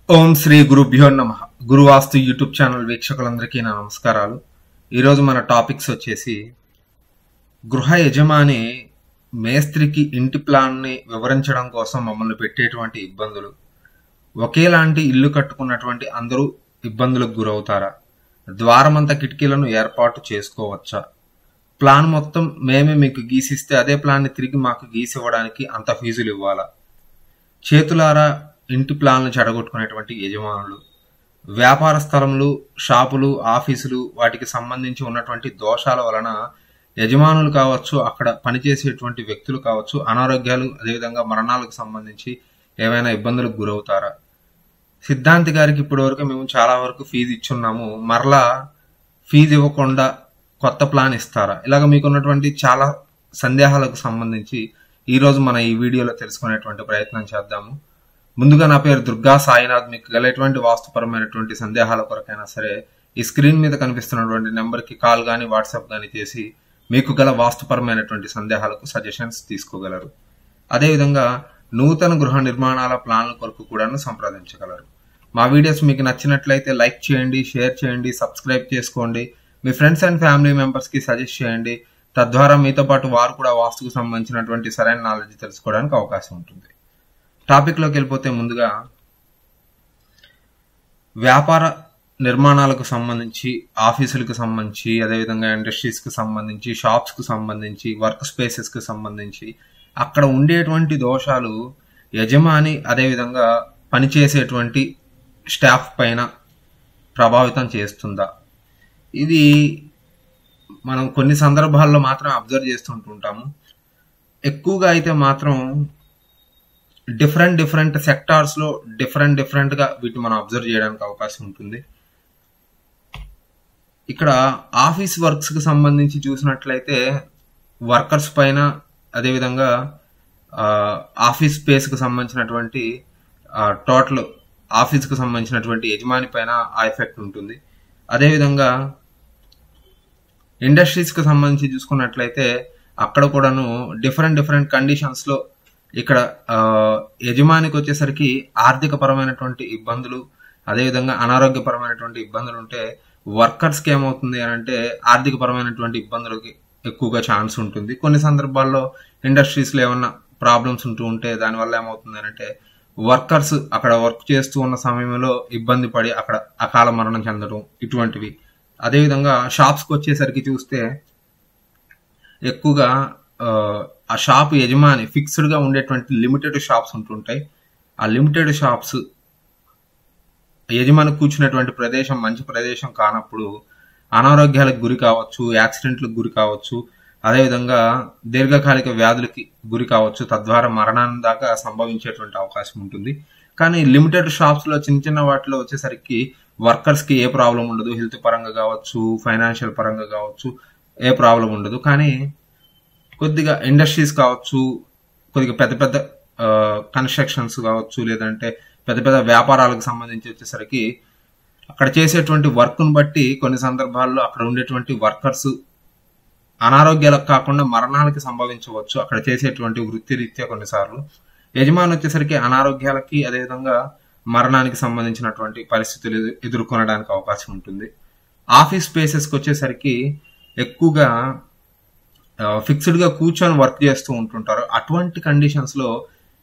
ఓం శ్రీ గురుభ్యో నమ గురువాస్తు YouTube channel వీక్షకులందరికీ నా నమస్కారాలు ఈరోజు మన టాపిక్స్ వచ్చేసి గృహ యజమాని మేస్త్రికి ఇంటి ప్లాన్ని వివరించడం కోసం మమ్మల్ని పెట్టేటువంటి ఇబ్బందులు ఒకేలాంటి ఇల్లు కట్టుకున్నటువంటి అందరూ ఇబ్బందులకు గురవుతారా ద్వారమంత కిటికీలను ఏర్పాటు చేసుకోవచ్చా ప్లాన్ మొత్తం మేమే మీకు గీసిస్తే అదే ప్లాన్ని తిరిగి మాకు గీసివ్వడానికి అంత ఫీజులు ఇవ్వాలా చేతులారా ఇంటి ప్లాన్లు చెడగొట్టుకునేటువంటి యజమానులు వ్యాపార స్థలములు షాపులు ఆఫీసులు వాటికి సంబంధించి ఉన్నటువంటి దోషాల వలన యజమానులు కావచ్చు అక్కడ పనిచేసేటువంటి వ్యక్తులు కావచ్చు అనారోగ్యాలు అదేవిధంగా మరణాలకు సంబంధించి ఏవైనా ఇబ్బందులకు గురవుతారా సిద్ధాంతి గారికి ఇప్పటి వరకు మేము చాలా వరకు ఫీజు ఇచ్చున్నాము మరలా ఫీజు ఇవ్వకుండా కొత్త ప్లాన్ ఇస్తారా ఇలాగ మీకున్నటువంటి చాలా సందేహాలకు సంబంధించి ఈ రోజు మన ఈ వీడియోలో తెలుసుకునేటువంటి ప్రయత్నం చేద్దాము ముందుగా నా పేరు దుర్గా సాయినాథ్ మీకు గల ఎటువంటి వాస్తుపరమైనటువంటి సందేహాల కొరకైనా సరే ఈ స్క్రీన్ మీద కనిపిస్తున్నటువంటి నెంబర్కి కాల్ కానీ వాట్సాప్ కానీ చేసి మీకు గల వాస్తుపరమైనటువంటి సందేహాలకు సజెషన్స్ తీసుకోగలరు అదేవిధంగా నూతన గృహ నిర్మాణాల ప్లాన్ల కొరకు కూడాను సంప్రదించగలరు మా వీడియోస్ మీకు నచ్చినట్లయితే లైక్ చేయండి షేర్ చేయండి సబ్స్క్రైబ్ చేసుకోండి మీ ఫ్రెండ్స్ అండ్ ఫ్యామిలీ మెంబర్స్ కి సజెస్ట్ చేయండి తద్వారా మీతో పాటు వారు కూడా వాస్తుకు సంబంధించినటువంటి సరైన నాలెడ్జ్ తెలుసుకోవడానికి అవకాశం ఉంటుంది టాపిక్ లోకి వెళ్ళిపోతే ముందుగా వ్యాపార నిర్మాణాలకు సంబంధించి ఆఫీసులకు సంబంధించి అదేవిధంగా ఇండస్ట్రీస్ కి సంబంధించి షాప్స్ కు సంబంధించి వర్క్ స్పేసెస్ కి సంబంధించి అక్కడ ఉండేటువంటి దోషాలు యజమాని అదేవిధంగా పనిచేసేటువంటి స్టాఫ్ పైన ప్రభావితం చేస్తుందా ఇది మనం కొన్ని సందర్భాల్లో మాత్రం అబ్జర్వ్ చేస్తుంటుంటాము ఎక్కువగా అయితే మాత్రం డిఫరెంట్ డిఫరెంట్ సెక్టార్స్ లో డిఫరెంట్ డిఫరెంట్ గా వీటిని మనం అబ్జర్వ్ చేయడానికి అవకాశం ఉంటుంది ఇక్కడ ఆఫీస్ వర్క్స్ కి సంబంధించి చూసినట్లయితే వర్కర్స్ పైన అదేవిధంగా ఆఫీస్ స్పేస్ కి సంబంధించినటువంటి టోటల్ ఆఫీస్ కు సంబంధించినటువంటి యజమాని పైన ఆ ఎఫెక్ట్ ఉంటుంది అదేవిధంగా ఇండస్ట్రీస్ కి సంబంధించి చూసుకున్నట్లయితే అక్కడ కూడాను డిఫరెంట్ డిఫరెంట్ కండిషన్స్ లో ఇక్కడ యజమానికి వచ్చేసరికి ఆర్థిక పరమైనటువంటి ఇబ్బందులు అదేవిధంగా అనారోగ్యపరమైనటువంటి ఇబ్బందులు ఉంటే వర్కర్స్ కి ఏమవుతుంది అని అంటే ఆర్థిక పరమైనటువంటి ఇబ్బందులకి ఎక్కువగా ఛాన్స్ ఉంటుంది కొన్ని సందర్భాల్లో ఇండస్ట్రీస్ లో ఏమన్నా ప్రాబ్లమ్స్ ఉంటూ ఉంటే దానివల్ల ఏమవుతుంది అని అంటే వర్కర్స్ అక్కడ వర్క్ చేస్తూ ఉన్న సమయంలో ఇబ్బంది పడి అక్కడ అకాల మరణం చెందడం ఇటువంటివి అదేవిధంగా షాప్స్కి వచ్చేసరికి చూస్తే ఎక్కువగా ఆ షాప్ యజమాని ఫిక్స్డ్ గా ఉండేటువంటి లిమిటెడ్ షాప్స్ ఉంటుంటాయి ఆ లిమిటెడ్ షాప్స్ యజమాని కూర్చున్నటువంటి ప్రదేశం మంచి ప్రదేశం కానప్పుడు అనారోగ్యాలకు గురి కావచ్చు యాక్సిడెంట్లకు గురి కావచ్చు అదేవిధంగా దీర్ఘకాలిక వ్యాధులకి గురి కావచ్చు తద్వారా మరణాన్ని దాకా సంభవించేటువంటి అవకాశం ఉంటుంది కానీ లిమిటెడ్ షాప్స్ లో చిన్న చిన్న వాటిలో వచ్చేసరికి వర్కర్స్ కి ఏ ప్రాబ్లం ఉండదు హెల్త్ పరంగా కావచ్చు ఫైనాన్షియల్ పరంగా కావచ్చు ఏ ప్రాబ్లం ఉండదు కానీ కొద్దిగా ఇండస్ట్రీస్ కావచ్చు కొద్దిగా పెద్ద పెద్ద కన్స్ట్రక్షన్స్ కావచ్చు లేదంటే పెద్ద పెద్ద వ్యాపారాలకు సంబంధించి వచ్చేసరికి అక్కడ చేసేటువంటి వర్క్ను బట్టి కొన్ని సందర్భాల్లో అక్కడ ఉండేటువంటి వర్కర్స్ అనారోగ్యాలకు కాకుండా మరణాలకి సంభవించవచ్చు అక్కడ చేసేటువంటి వృత్తి రీత్యా కొన్నిసార్లు యజమాని వచ్చేసరికి అనారోగ్యాలకి అదేవిధంగా మరణానికి సంబంధించినటువంటి పరిస్థితులు ఎదుర్కొనడానికి అవకాశం ఉంటుంది ఆఫీస్ స్పేసెస్కి వచ్చేసరికి ఎక్కువగా ఫిక్స్డ్ గా కూర్చొని వర్క్ చేస్తూ ఉంటుంటారు అటువంటి కండిషన్స్ లో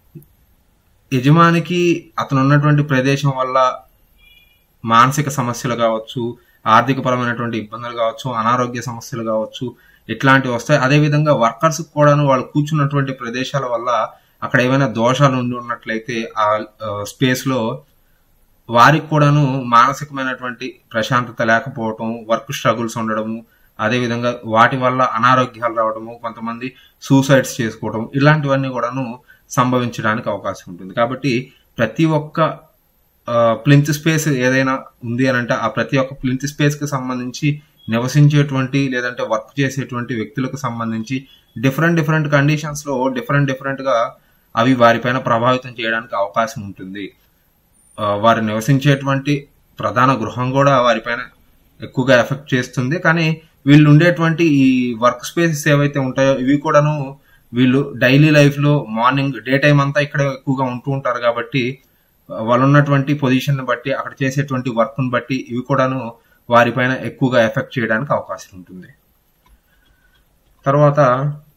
యజమానికి అతను ఉన్నటువంటి ప్రదేశం వల్ల మానసిక సమస్యలు కావచ్చు ఆర్థిక పరమైనటువంటి ఇబ్బందులు కావచ్చు అనారోగ్య సమస్యలు కావచ్చు ఇట్లాంటివి వస్తాయి అదేవిధంగా వర్కర్స్ కూడాను వాళ్ళు కూర్చున్నటువంటి ప్రదేశాల వల్ల అక్కడ ఏమైనా దోషాలు ఉండి ఉన్నట్లయితే ఆ స్పేస్ లో వారికి కూడాను మానసికమైనటువంటి ప్రశాంతత లేకపోవటం వర్క్ స్ట్రగుల్స్ ఉండడము అదేవిధంగా వాటి వల్ల అనారోగ్యాలు రావడము కొంతమంది సూసైడ్స్ చేసుకోవడం ఇలాంటివన్నీ కూడాను సంభవించడానికి అవకాశం ఉంటుంది కాబట్టి ప్రతి ఒక్క ప్లింత్ స్పేస్ ఏదైనా ఉంది అని అంటే ఆ ప్రతి ఒక్క ప్లింత్ స్పేస్ కి సంబంధించి నివసించేటువంటి లేదంటే వర్క్ చేసేటువంటి వ్యక్తులకు సంబంధించి డిఫరెంట్ డిఫరెంట్ కండిషన్స్ లో డిఫరెంట్ డిఫరెంట్ గా అవి వారిపైన ప్రభావితం చేయడానికి అవకాశం ఉంటుంది వారు నివసించేటువంటి ప్రధాన గృహం కూడా వారిపైన ఎక్కువగా ఎఫెక్ట్ చేస్తుంది కానీ వీళ్ళు ఉండేటువంటి ఈ వర్క్ స్పేసెస్ ఏవైతే ఉంటాయో ఇవి కూడాను వీళ్ళు డైలీ లైఫ్ లో మార్నింగ్ డే టైం అంతా ఇక్కడ ఎక్కువగా ఉంటూ ఉంటారు కాబట్టి వాళ్ళు ఉన్నటువంటి పొజిషన్ బట్టి అక్కడ చేసేటువంటి వర్క్ను బట్టి ఇవి కూడాను వారిపైన ఎక్కువగా ఎఫెక్ట్ చేయడానికి అవకాశం ఉంటుంది తర్వాత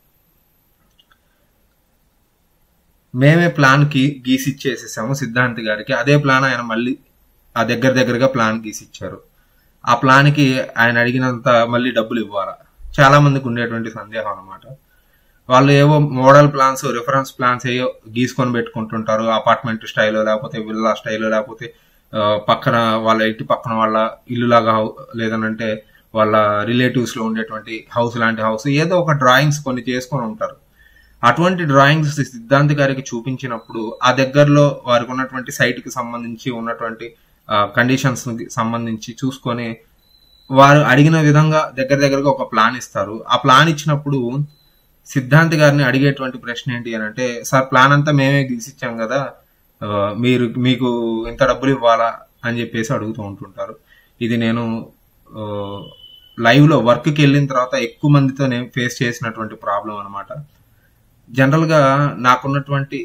మేమే ప్లాన్ కి గీసి ఇచ్చేసేసాము సిద్ధాంత్ గారికి అదే ప్లాన్ ఆయన మళ్ళీ ఆ దగ్గర దగ్గరగా ప్లాన్ గీసి ఇచ్చారు ఆ ప్లాన్ కి ఆయన అడిగినంత మళ్ళీ డబ్బులు ఇవ్వాలా చాలా మందికి ఉండేటువంటి సందేహం అనమాట వాళ్ళు ఏవో మోడల్ ప్లాన్స్ రిఫరెన్స్ ప్లాన్స్ ఏవో గీసుకొని పెట్టుకుంటుంటారు అపార్ట్మెంట్ స్టైల్ లేకపోతే విల్లా స్టైల్ లేకపోతే ఆ, పక్కన వాళ్ళ ఇంటి పక్కన వాళ్ళ ఇల్లు లాగా లేదనంటే వాళ్ళ రిలేటివ్స్ లో ఉండేటువంటి హౌస్ లాంటి హౌస్ ఏదో ఒక డ్రాయింగ్స్ కొన్ని చేసుకొని ఉంటారు అటువంటి డ్రాయింగ్స్ సిద్ధాంత్ గారికి చూపించినప్పుడు ఆ దగ్గరలో వారికి ఉన్నటువంటి సైట్ కి సంబంధించి ఉన్నటువంటి కండిషన్స్ సంబంధించి చూసుకొని వారు అడిగిన విధంగా దగ్గర దగ్గరగా ఒక ప్లాన్ ఇస్తారు ఆ ప్లాన్ ఇచ్చినప్పుడు సిద్ధాంత్ గారిని అడిగేటువంటి ప్రశ్న ఏంటి అని అంటే సార్ ప్లాన్ అంతా మేమే గీసిచ్చాం కదా ఆ, మీరు మీకు ఇంత డబ్బులు ఇవ్వాలా అని చెప్పేసి అడుగుతూ ఉంటుంటారు ఇది నేను లైవ్ లో వర్క్ కి వెళ్ళిన తర్వాత ఎక్కువ మందితో నేను ఫేస్ చేసినటువంటి ప్రాబ్లం అనమాట జనరల్ గా నాకున్నటువంటి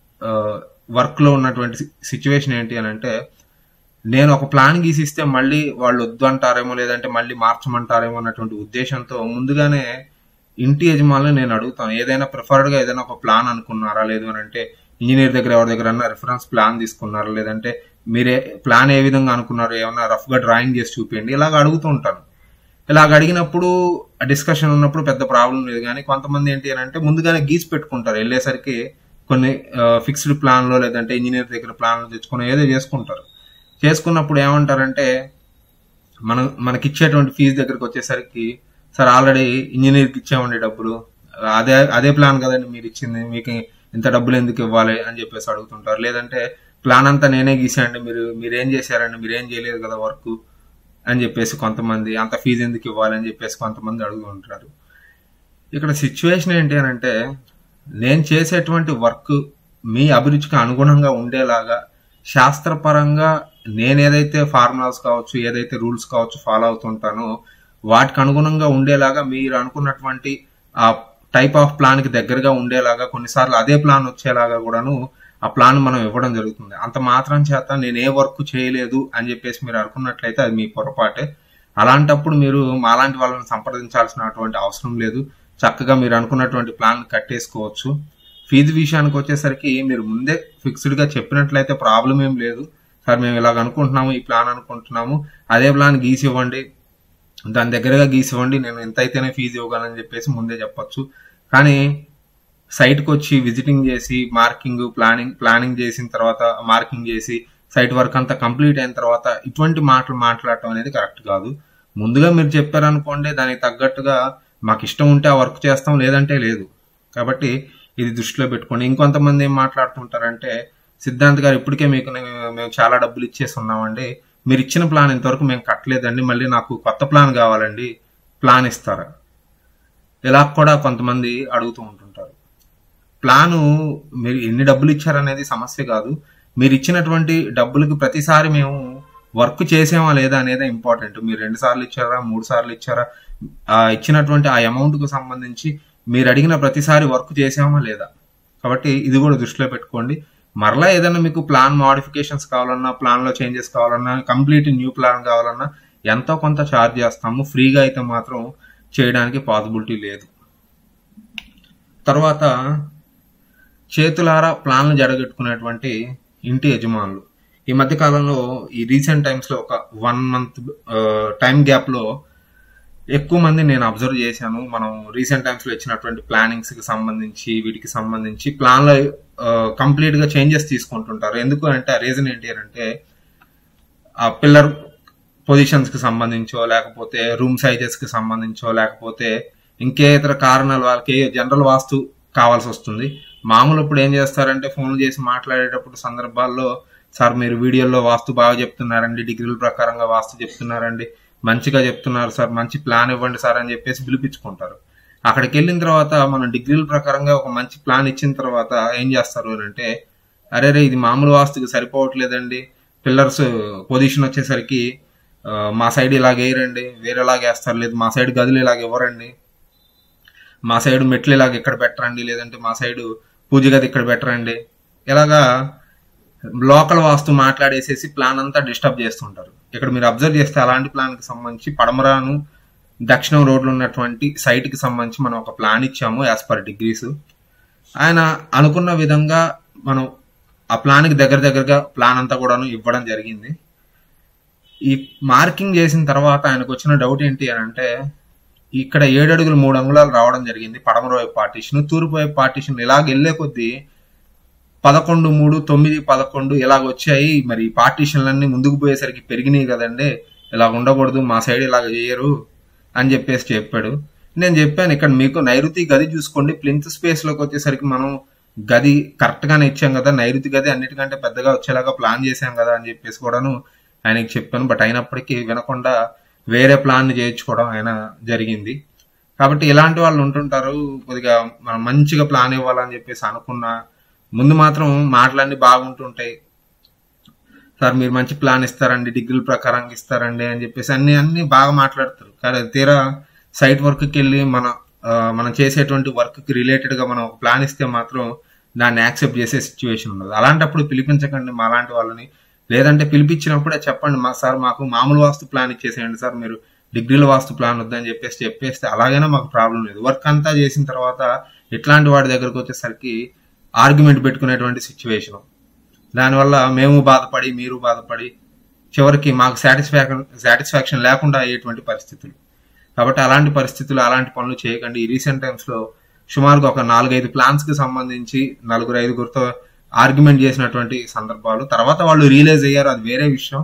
వర్క్ లో ఉన్నటువంటి సిచ్యువేషన్ ఏంటి అని అంటే నేను ఒక ప్లాన్ గీసిస్తే మళ్ళీ వాళ్ళు వద్దు అంటారేమో లేదంటే మళ్ళీ మార్చమంటారేమో అన్నటువంటి ఉద్దేశంతో ముందుగానే ఇంటి యజమానులు నేను అడుగుతాను ఏదైనా ప్రిఫర్డ్ గా ఏదైనా ఒక ప్లాన్ అనుకున్నారా లేదు అని అంటే ఇంజనీర్ దగ్గర ఎవరి దగ్గర అన్న రిఫరెన్స్ ప్లాన్ తీసుకున్నారా లేదంటే మీరే ప్లాన్ ఏ విధంగా అనుకున్నారు ఏమన్నా రఫ్ గా డ్రాయింగ్ చేసి చూపించండి ఇలాగ అడుగుతూ ఉంటాను ఇలాగ అడిగినప్పుడు డిస్కషన్ ఉన్నప్పుడు పెద్ద ప్రాబ్లం లేదు కానీ కొంతమంది ఏంటి అని అంటే ముందుగానే గీసి పెట్టుకుంటారు వెళ్ళేసరికి కొన్ని ఫిక్స్డ్ ప్లాన్ లో లేదంటే ఇంజనీర్ దగ్గర ప్లాన్లు తెచ్చుకొని ఏదో చేసుకుంటారు చేసుకున్నప్పుడు ఏమంటారంటే మనం మనకి ఇచ్చేటువంటి ఫీజు దగ్గరికి వచ్చేసరికి సార్ ఆల్రెడీ ఇంజనీర్కి ఇచ్చామండి డబ్బులు అదే అదే ప్లాన్ కదండి మీరు ఇచ్చింది మీకు ఇంత డబ్బులు ఎందుకు ఇవ్వాలి అని చెప్పేసి అడుగుతుంటారు లేదంటే ప్లాన్ అంతా నేనే గీసానండి మీరు మీరు ఏం చేశారండి మీరు ఏం చేయలేదు కదా వర్క్ అని చెప్పేసి కొంతమంది అంత ఫీజు ఎందుకు ఇవ్వాలి అని చెప్పేసి కొంతమంది అడుగుతుంటారు ఇక్కడ సిచ్యువేషన్ ఏంటి అని అంటే నేను చేసేటువంటి వర్క్ మీ అభిరుచికి అనుగుణంగా ఉండేలాగా శాస్త్రపరంగా నేను ఏదైతే ఫార్ములాస్ కావచ్చు ఏదైతే రూల్స్ కావచ్చు ఫాలో అవుతుంటానో వాటికి అనుగుణంగా ఉండేలాగా మీరు అనుకున్నటువంటి ఆ టైప్ ఆఫ్ ప్లాన్ కి దగ్గరగా ఉండేలాగా కొన్నిసార్లు అదే ప్లాన్ వచ్చేలాగా కూడాను ఆ ప్లాన్ మనం ఇవ్వడం జరుగుతుంది అంత మాత్రం చేత నేను ఏ వర్క్ చేయలేదు అని చెప్పేసి మీరు అనుకున్నట్లయితే అది మీ పొరపాటే అలాంటప్పుడు మీరు మాలాంటి వాళ్ళని సంప్రదించాల్సినటువంటి అవసరం లేదు చక్కగా మీరు అనుకున్నటువంటి ప్లాన్ కట్టేసుకోవచ్చు ఫీజు విషయానికి వచ్చేసరికి మీరు ముందే ఫిక్స్డ్ గా చెప్పినట్లయితే ప్రాబ్లం ఏం లేదు సార్ మేము ఇలాగ అనుకుంటున్నాము ఈ ప్లాన్ అనుకుంటున్నాము అదే ప్లాన్ గీసి ఇవ్వండి దాని దగ్గరగా గీసి ఇవ్వండి నేను ఎంత అయితేనే ఫీజు ఇవ్వగలని చెప్పేసి ముందే చెప్పొచ్చు కానీ సైట్కి వచ్చి విజిటింగ్ చేసి మార్కింగ్ ప్లానింగ్ ప్లానింగ్ చేసిన తర్వాత మార్కింగ్ చేసి సైట్ వర్క్ అంతా కంప్లీట్ అయిన తర్వాత ఇటువంటి మాటలు మాట్లాడటం అనేది కరెక్ట్ కాదు ముందుగా మీరు చెప్పారనుకోండి దానికి తగ్గట్టుగా మాకు ఇష్టం ఉంటే ఆ వర్క్ చేస్తాం లేదంటే లేదు కాబట్టి ఇది దృష్టిలో పెట్టుకోండి ఇంకొంతమంది ఏం మాట్లాడుతుంటారంటే సిద్ధాంత్ గారు ఇప్పటికే మీకు నే- మేము చాలా డబ్బులు ఇచ్చేసి ఉన్నామండి మీరు ఇచ్చిన ప్లాన్ ఇంతవరకు మేము కట్టలేదండి మళ్ళీ నాకు కొత్త ప్లాన్ కావాలండి ప్లాన్ ఇస్తారా ఇలా కూడా కొంతమంది అడుగుతూ ఉంటుంటారు ప్లాను మీరు ఎన్ని డబ్బులు ఇచ్చారనేది సమస్య కాదు మీరు ఇచ్చినటువంటి డబ్బులకి ప్రతిసారి మేము వర్క్ చేసామా లేదా అనేది ఇంపార్టెంట్ మీరు రెండు సార్లు ఇచ్చారా మూడు సార్లు ఇచ్చారా ఆ ఇచ్చినటువంటి ఆ అమౌంట్ కు సంబంధించి మీరు అడిగిన ప్రతిసారి వర్క్ చేసామా లేదా కాబట్టి ఇది కూడా దృష్టిలో పెట్టుకోండి మరలా ఏదైనా మీకు ప్లాన్ మోడిఫికేషన్స్ కావాలన్నా ప్లాన్ లో చేంజెస్ కావాలన్నా కంప్లీట్ న్యూ ప్లాన్ కావాలన్నా ఎంతో కొంత ఛార్జ్ చేస్తాము ఫ్రీగా అయితే మాత్రం చేయడానికి పాసిబిలిటీ లేదు తర్వాత చేతులారా ప్లాన్లు జడగట్టుకునేటువంటి ఇంటి యజమానులు ఈ మధ్య కాలంలో ఈ రీసెంట్ టైమ్స్ లో ఒక వన్ మంత్ టైం గ్యాప్ లో ఎక్కువ మంది నేను అబ్జర్వ్ చేశాను మనం రీసెంట్ టైమ్స్ లో ఇచ్చినటువంటి ప్లానింగ్స్ కి సంబంధించి వీటికి సంబంధించి ప్లాన్ లో కంప్లీట్ గా చేంజెస్ తీసుకుంటుంటారు ఎందుకు అంటే ఆ రీజన్ ఏంటి అని అంటే ఆ పిల్లర్ పొజిషన్స్ కి సంబంధించో లేకపోతే రూమ్ సైజెస్ కి సంబంధించో లేకపోతే ఇంకే ఇతర కారణాలు వాళ్ళకి జనరల్ వాస్తు కావాల్సి వస్తుంది మామూలు ఇప్పుడు ఏం చేస్తారంటే ఫోన్ చేసి మాట్లాడేటప్పుడు సందర్భాల్లో సార్ మీరు వీడియోలో వాస్తు బాగా చెప్తున్నారండి డిగ్రీల ప్రకారంగా వాస్తు చెప్తున్నారండి మంచిగా చెప్తున్నారు సార్ మంచి ప్లాన్ ఇవ్వండి సార్ అని చెప్పేసి పిలిపించుకుంటారు అక్కడికి వెళ్ళిన తర్వాత మనం డిగ్రీల ప్రకారంగా ఒక మంచి ప్లాన్ ఇచ్చిన తర్వాత ఏం చేస్తారు అని అంటే అరే రే ఇది మామూలు వాస్తుకి సరిపోవట్లేదండి పిల్లర్స్ పొజిషన్ వచ్చేసరికి ఆ, మా సైడ్ ఇలాగ వేయరండి వేరేలాగా వేస్తారు లేదు మా సైడ్ గదులు ఇలాగ ఇవ్వరండి మా సైడ్ మెట్లు ఇలాగ ఇక్కడ పెట్టరండి లేదంటే మా సైడ్ పూజ గది ఇక్కడ పెట్టరండి ఇలాగా లోకల్ వాస్తు మాట్లాడేసేసి ప్లాన్ అంతా డిస్టర్బ్ చేస్తుంటారు ఇక్కడ మీరు అబ్జర్వ్ చేస్తే అలాంటి ప్లాన్ కి సంబంధించి పడమరాను దక్షిణం రోడ్లు ఉన్నటువంటి సైట్ కి సంబంధించి మనం ఒక ప్లాన్ ఇచ్చాము యాజ్ పర్ డిగ్రీస్ ఆయన అనుకున్న విధంగా మనం ఆ ప్లాన్ కి దగ్గర దగ్గరగా ప్లాన్ అంతా కూడాను ఇవ్వడం జరిగింది ఈ మార్కింగ్ చేసిన తర్వాత ఆయనకు వచ్చిన డౌట్ ఏంటి అని అంటే ఇక్కడ ఏడు అడుగులు మూడు అంగుళాలు రావడం జరిగింది పడమర వైపు పార్టీషన్ తూర్పు వైపు పార్టీషన్ ఇలాగ వెళ్లే కొద్దీ పదకొండు మూడు తొమ్మిది పదకొండు ఇలాగ వచ్చాయి మరి పార్టీషన్లన్నీ ముందుకు పోయేసరికి పెరిగినాయి కదండి ఇలా ఉండకూడదు మా సైడ్ ఇలాగ చేయరు అని చెప్పేసి చెప్పాడు నేను చెప్పాను ఇక్కడ మీకు నైరుతి గది చూసుకోండి ప్లింత్ స్పేస్ లోకి వచ్చేసరికి మనం గది కరెక్ట్ గానే ఇచ్చాం కదా నైరుతి గది అన్నిటికంటే పెద్దగా వచ్చేలాగా ప్లాన్ చేశాం కదా అని చెప్పేసి కూడాను ఆయనకి చెప్పాను బట్ అయినప్పటికీ వినకుండా వేరే ప్లాన్ చేయించుకోవడం ఆయన జరిగింది కాబట్టి ఇలాంటి వాళ్ళు ఉంటుంటారు కొద్దిగా మనం మంచిగా ప్లాన్ ఇవ్వాలని చెప్పేసి అనుకున్నా ముందు మాత్రం మాటలన్నీ బాగుంటుంటాయి సార్ మీరు మంచి ప్లాన్ ఇస్తారండి డిగ్రీల ప్రకారం ఇస్తారండి అని చెప్పేసి అన్ని అన్ని బాగా మాట్లాడతారు కానీ అది తీరా సైట్ వర్క్కి వెళ్ళి మన ఆ, మనం చేసేటువంటి వర్క్కి రిలేటెడ్గా మనం ఒక ప్లాన్ ఇస్తే మాత్రం దాన్ని యాక్సెప్ట్ చేసే సిచ్యువేషన్ ఉండదు అలాంటప్పుడు పిలిపించకండి మా లాంటి వాళ్ళని లేదంటే పిలిపించినప్పుడే చెప్పండి మా సార్ మాకు మామూలు వాస్తు ప్లాన్ ఇచ్చేసేయండి సార్ మీరు డిగ్రీల వాస్తు ప్లాన్ వద్దని చెప్పేసి చెప్పేస్తే అలాగైనా మాకు ప్రాబ్లం లేదు వర్క్ అంతా చేసిన తర్వాత ఇట్లాంటి వాడి దగ్గరకు వచ్చేసరికి ఆర్గ్యుమెంట్ పెట్టుకునేటువంటి సిచ్యువేషన్ దానివల్ల మేము బాధపడి మీరు బాధపడి చివరికి మాకు సాటిస్ఫాక్షన్ సాటిస్ఫాక్షన్ లేకుండా అయ్యేటువంటి పరిస్థితులు కాబట్టి అలాంటి పరిస్థితులు అలాంటి పనులు చేయకండి ఈ రీసెంట్ టైమ్స్ లో సుమారుగా ఒక నాలుగైదు ప్లాన్స్ కి సంబంధించి నలుగురు ఐదుగురితో ఆర్గ్యుమెంట్ చేసినటువంటి సందర్భాలు తర్వాత వాళ్ళు రియలైజ్ అయ్యారు అది వేరే విషయం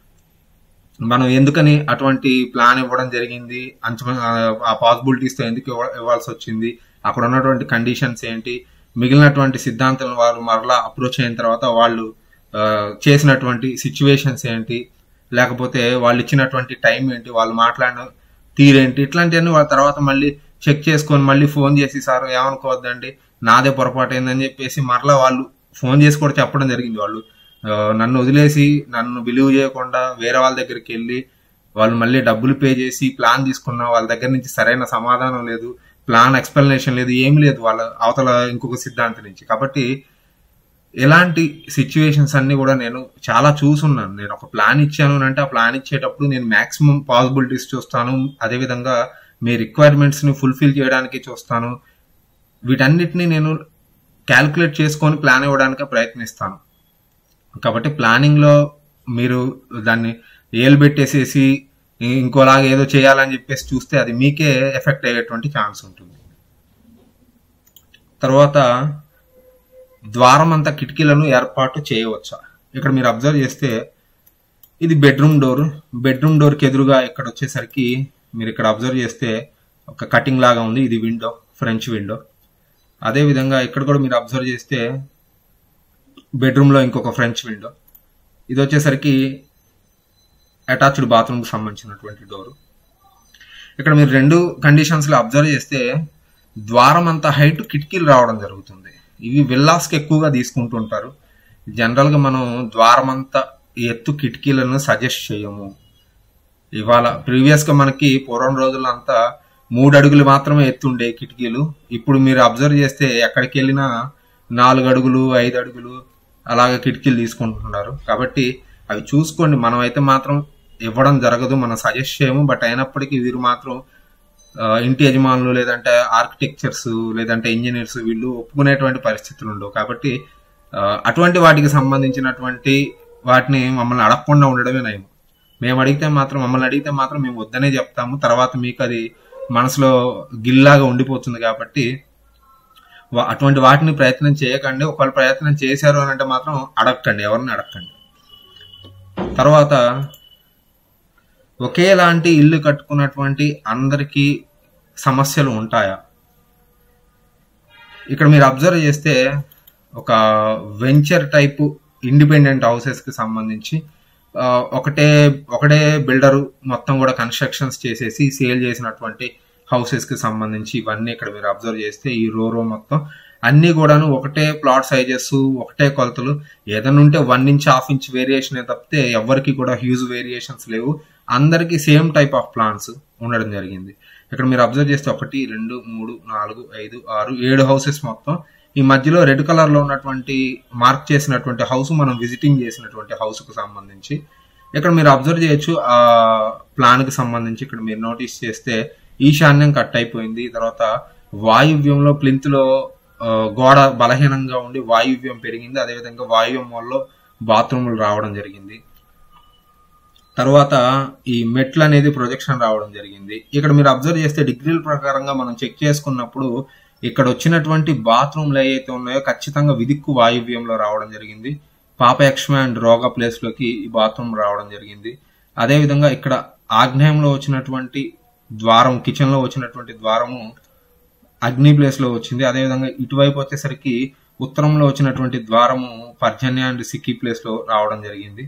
మనం ఎందుకని అటువంటి ప్లాన్ ఇవ్వడం జరిగింది అంచు ఆ పాసిబిలిటీస్ తో ఎందుకు ఇవ్వ- ఇవ్వాల్సి వచ్చింది అక్కడ ఉన్నటువంటి కండిషన్స్ ఏంటి మిగిలినటువంటి సిద్ధాంతాలను వారు మరలా అప్రోచ్ అయిన తర్వాత వాళ్ళు ఆ, చేసినటువంటి సిచ్యువేషన్స్ ఏంటి లేకపోతే వాళ్ళు ఇచ్చినటువంటి టైం ఏంటి వాళ్ళు మాట్లాడిన తీరేంటి ఇట్లాంటివన్నీ వాళ్ళ తర్వాత మళ్ళీ చెక్ చేసుకొని మళ్ళీ ఫోన్ చేసి సార్ ఏమనుకోవద్దండి నాదే పొరపాటు అయిందని చెప్పేసి మరలా వాళ్ళు ఫోన్ చేసి కూడా చెప్పడం జరిగింది వాళ్ళు ఆ, నన్ను వదిలేసి నన్ను బిలీవ్ చేయకుండా వేరే వాళ్ళ దగ్గరికి వెళ్ళి వాళ్ళు మళ్ళీ డబ్బులు పే చేసి ప్లాన్ తీసుకున్న వాళ్ళ దగ్గర నుంచి సరైన సమాధానం లేదు ప్లాన్ ఎక్స్ప్లెనేషన్ లేదు ఏమి లేదు వాళ్ళ అవతల ఇంకొక సిద్ధాంతం నుంచి కాబట్టి ఇలాంటి సిచ్యువేషన్స్ అన్ని కూడా నేను చాలా చూసున్నాను నేను ఒక ప్లాన్ ఇచ్చాను అని అంటే ఆ ప్లాన్ ఇచ్చేటప్పుడు నేను మాక్సిమం పాసిబిలిటీస్ చూస్తాను అదేవిధంగా మీ రిక్వైర్మెంట్స్ ని ఫుల్ఫిల్ చేయడానికి చూస్తాను వీటన్నిటిని నేను క్యాల్కులేట్ చేసుకొని ప్లాన్ ఇవ్వడానికి ప్రయత్నిస్తాను కాబట్టి ప్లానింగ్ లో మీరు దాన్ని ఏలు పెట్టేసేసి ఇంకోలాగా ఏదో చేయాలని చెప్పేసి చూస్తే అది మీకే ఎఫెక్ట్ అయ్యేటువంటి ఛాన్స్ ఉంటుంది తర్వాత ద్వారం అంతా కిటికీలను ఏర్పాటు చేయవచ్చా ఇక్కడ మీరు అబ్జర్వ్ చేస్తే ఇది బెడ్రూమ్ డోర్ బెడ్రూమ్ డోర్ కి ఎదురుగా ఇక్కడ వచ్చేసరికి మీరు ఇక్కడ అబ్జర్వ్ చేస్తే ఒక కటింగ్ లాగా ఉంది ఇది విండో ఫ్రెంచ్ విండో అదే విధంగా ఇక్కడ కూడా మీరు అబ్జర్వ్ చేస్తే బెడ్రూమ్ లో ఇంకొక ఫ్రెంచ్ విండో ఇది వచ్చేసరికి అటాచ్డ్ బాత్రూమ్ కి సంబంధించినటువంటి డోర్ ఇక్కడ మీరు రెండు కండిషన్స్ లో అబ్జర్వ్ చేస్తే ద్వారం అంత హైట్ కిటికీలు రావడం జరుగుతుంది ఇవి విల్లాస్ కి ఎక్కువగా తీసుకుంటుంటారు జనరల్ గా మనం ద్వారం అంతా ఎత్తు కిటికీలను సజెస్ట్ చేయము ఇవాళ ప్రీవియస్ గా మనకి పూర్వం రోజుల్లో అంతా మూడు అడుగులు మాత్రమే ఎత్తుండే కిటికీలు ఇప్పుడు మీరు అబ్జర్వ్ చేస్తే ఎక్కడికి వెళ్ళినా నాలుగు అడుగులు ఐదు అడుగులు అలాగ కిటికీలు తీసుకుంటున్నారు కాబట్టి అవి చూసుకోండి మనం అయితే మాత్రం ఇవ్వడం జరగదు మనం సజెస్ట్ చేయము బట్ అయినప్పటికీ వీరు మాత్రం ఆ, ఇంటి యజమానులు లేదంటే ఆర్కిటెక్చర్స్ లేదంటే ఇంజనీర్స్ వీళ్ళు ఒప్పుకునేటువంటి పరిస్థితులు ఉండవు కాబట్టి ఆ, అటువంటి వాటికి సంబంధించినటువంటి వాటిని మమ్మల్ని అడగకుండా ఉండడమే నయం మేము అడిగితే మాత్రం మమ్మల్ని అడిగితే మాత్రం మేము వద్దనే చెప్తాము తర్వాత మీకు అది మనసులో గిల్లాగా ఉండిపోతుంది కాబట్టి వా- అటువంటి వాటిని ప్రయత్నం చేయకండి ఒకవేళ ప్రయత్నం చేశారు అని అంటే మాత్రం అడగకండి ఎవరిని అడగకండి తర్వాత ఒకేలాంటి ఇల్లు కట్టుకున్నటువంటి అందరికీ సమస్యలు ఉంటాయా ఇక్కడ మీరు అబ్జర్వ్ చేస్తే ఒక వెంచర్ టైపు ఇండిపెండెంట్ హౌసెస్ కి సంబంధించి ఆ, ఒకటే ఒకటే బిల్డర్ మొత్తం కూడా కన్స్ట్రక్షన్స్ చేసేసి సేల్ చేసినటువంటి హౌసెస్ కి సంబంధించి ఇవన్నీ ఇక్కడ మీరు అబ్జర్వ్ చేస్తే ఈ రో రో మొత్తం అన్ని కూడాను ఒకటే ప్లాట్ సైజెస్ ఒకటే కొలతలు ఏదైనా ఉంటే one inch half inch variation తప్పితే ఎవరికి కూడా హ్యూజ్ వేరియేషన్స్ లేవు అందరికి సేమ్ టైప్ ఆఫ్ ప్లాన్స్ ఉండడం జరిగింది ఇక్కడ మీరు అబ్జర్వ్ చేస్తే ఒకటి రెండు మూడు నాలుగు ఐదు ఆరు ఏడు హౌసెస్ మొత్తం ఈ మధ్యలో రెడ్ కలర్ లో ఉన్నటువంటి మార్క్ చేసినటువంటి హౌస్ మనం విజిటింగ్ చేసినటువంటి హౌస్ కు సంబంధించి ఇక్కడ మీరు అబ్జర్వ్ చేయొచ్చు ఆ ప్లాన్ కి సంబంధించి ఇక్కడ మీరు నోటీస్ చేస్తే ఈశాన్యం కట్ అయిపోయింది తర్వాత వాయువ్యంలో ప్లింత్ లో ఆ, గోడ బలహీనంగా ఉండి వాయువ్యం పెరిగింది అదేవిధంగా వాయువ్యం వల్ల బాత్రూములు రావడం జరిగింది తర్వాత ఈ మెట్లు అనేది ప్రొజెక్షన్ రావడం జరిగింది ఇక్కడ మీరు అబ్జర్వ్ చేస్తే డిగ్రీల ప్రకారంగా మనం చెక్ చేసుకున్నప్పుడు ఇక్కడ వచ్చినటువంటి బాత్రూమ్లు ఏవైతే ఉన్నాయో ఖచ్చితంగా విదిక్కు వాయువ్యంలో రావడం జరిగింది పాపయక్ష్మ అండ్ రోగ ప్లేస్ లోకి ఈ బాత్రూమ్ రావడం జరిగింది అదే విధంగా ఇక్కడ ఆగ్నేయంలో వచ్చినటువంటి ద్వారం కిచెన్ లో వచ్చినటువంటి ద్వారము అగ్ని ప్లేస్ లో వచ్చింది అదేవిధంగా ఇటువైపు వచ్చేసరికి ఉత్తరంలో వచ్చినటువంటి ద్వారము పర్జన్య అండ్ సిక్కి ప్లేస్ లో రావడం జరిగింది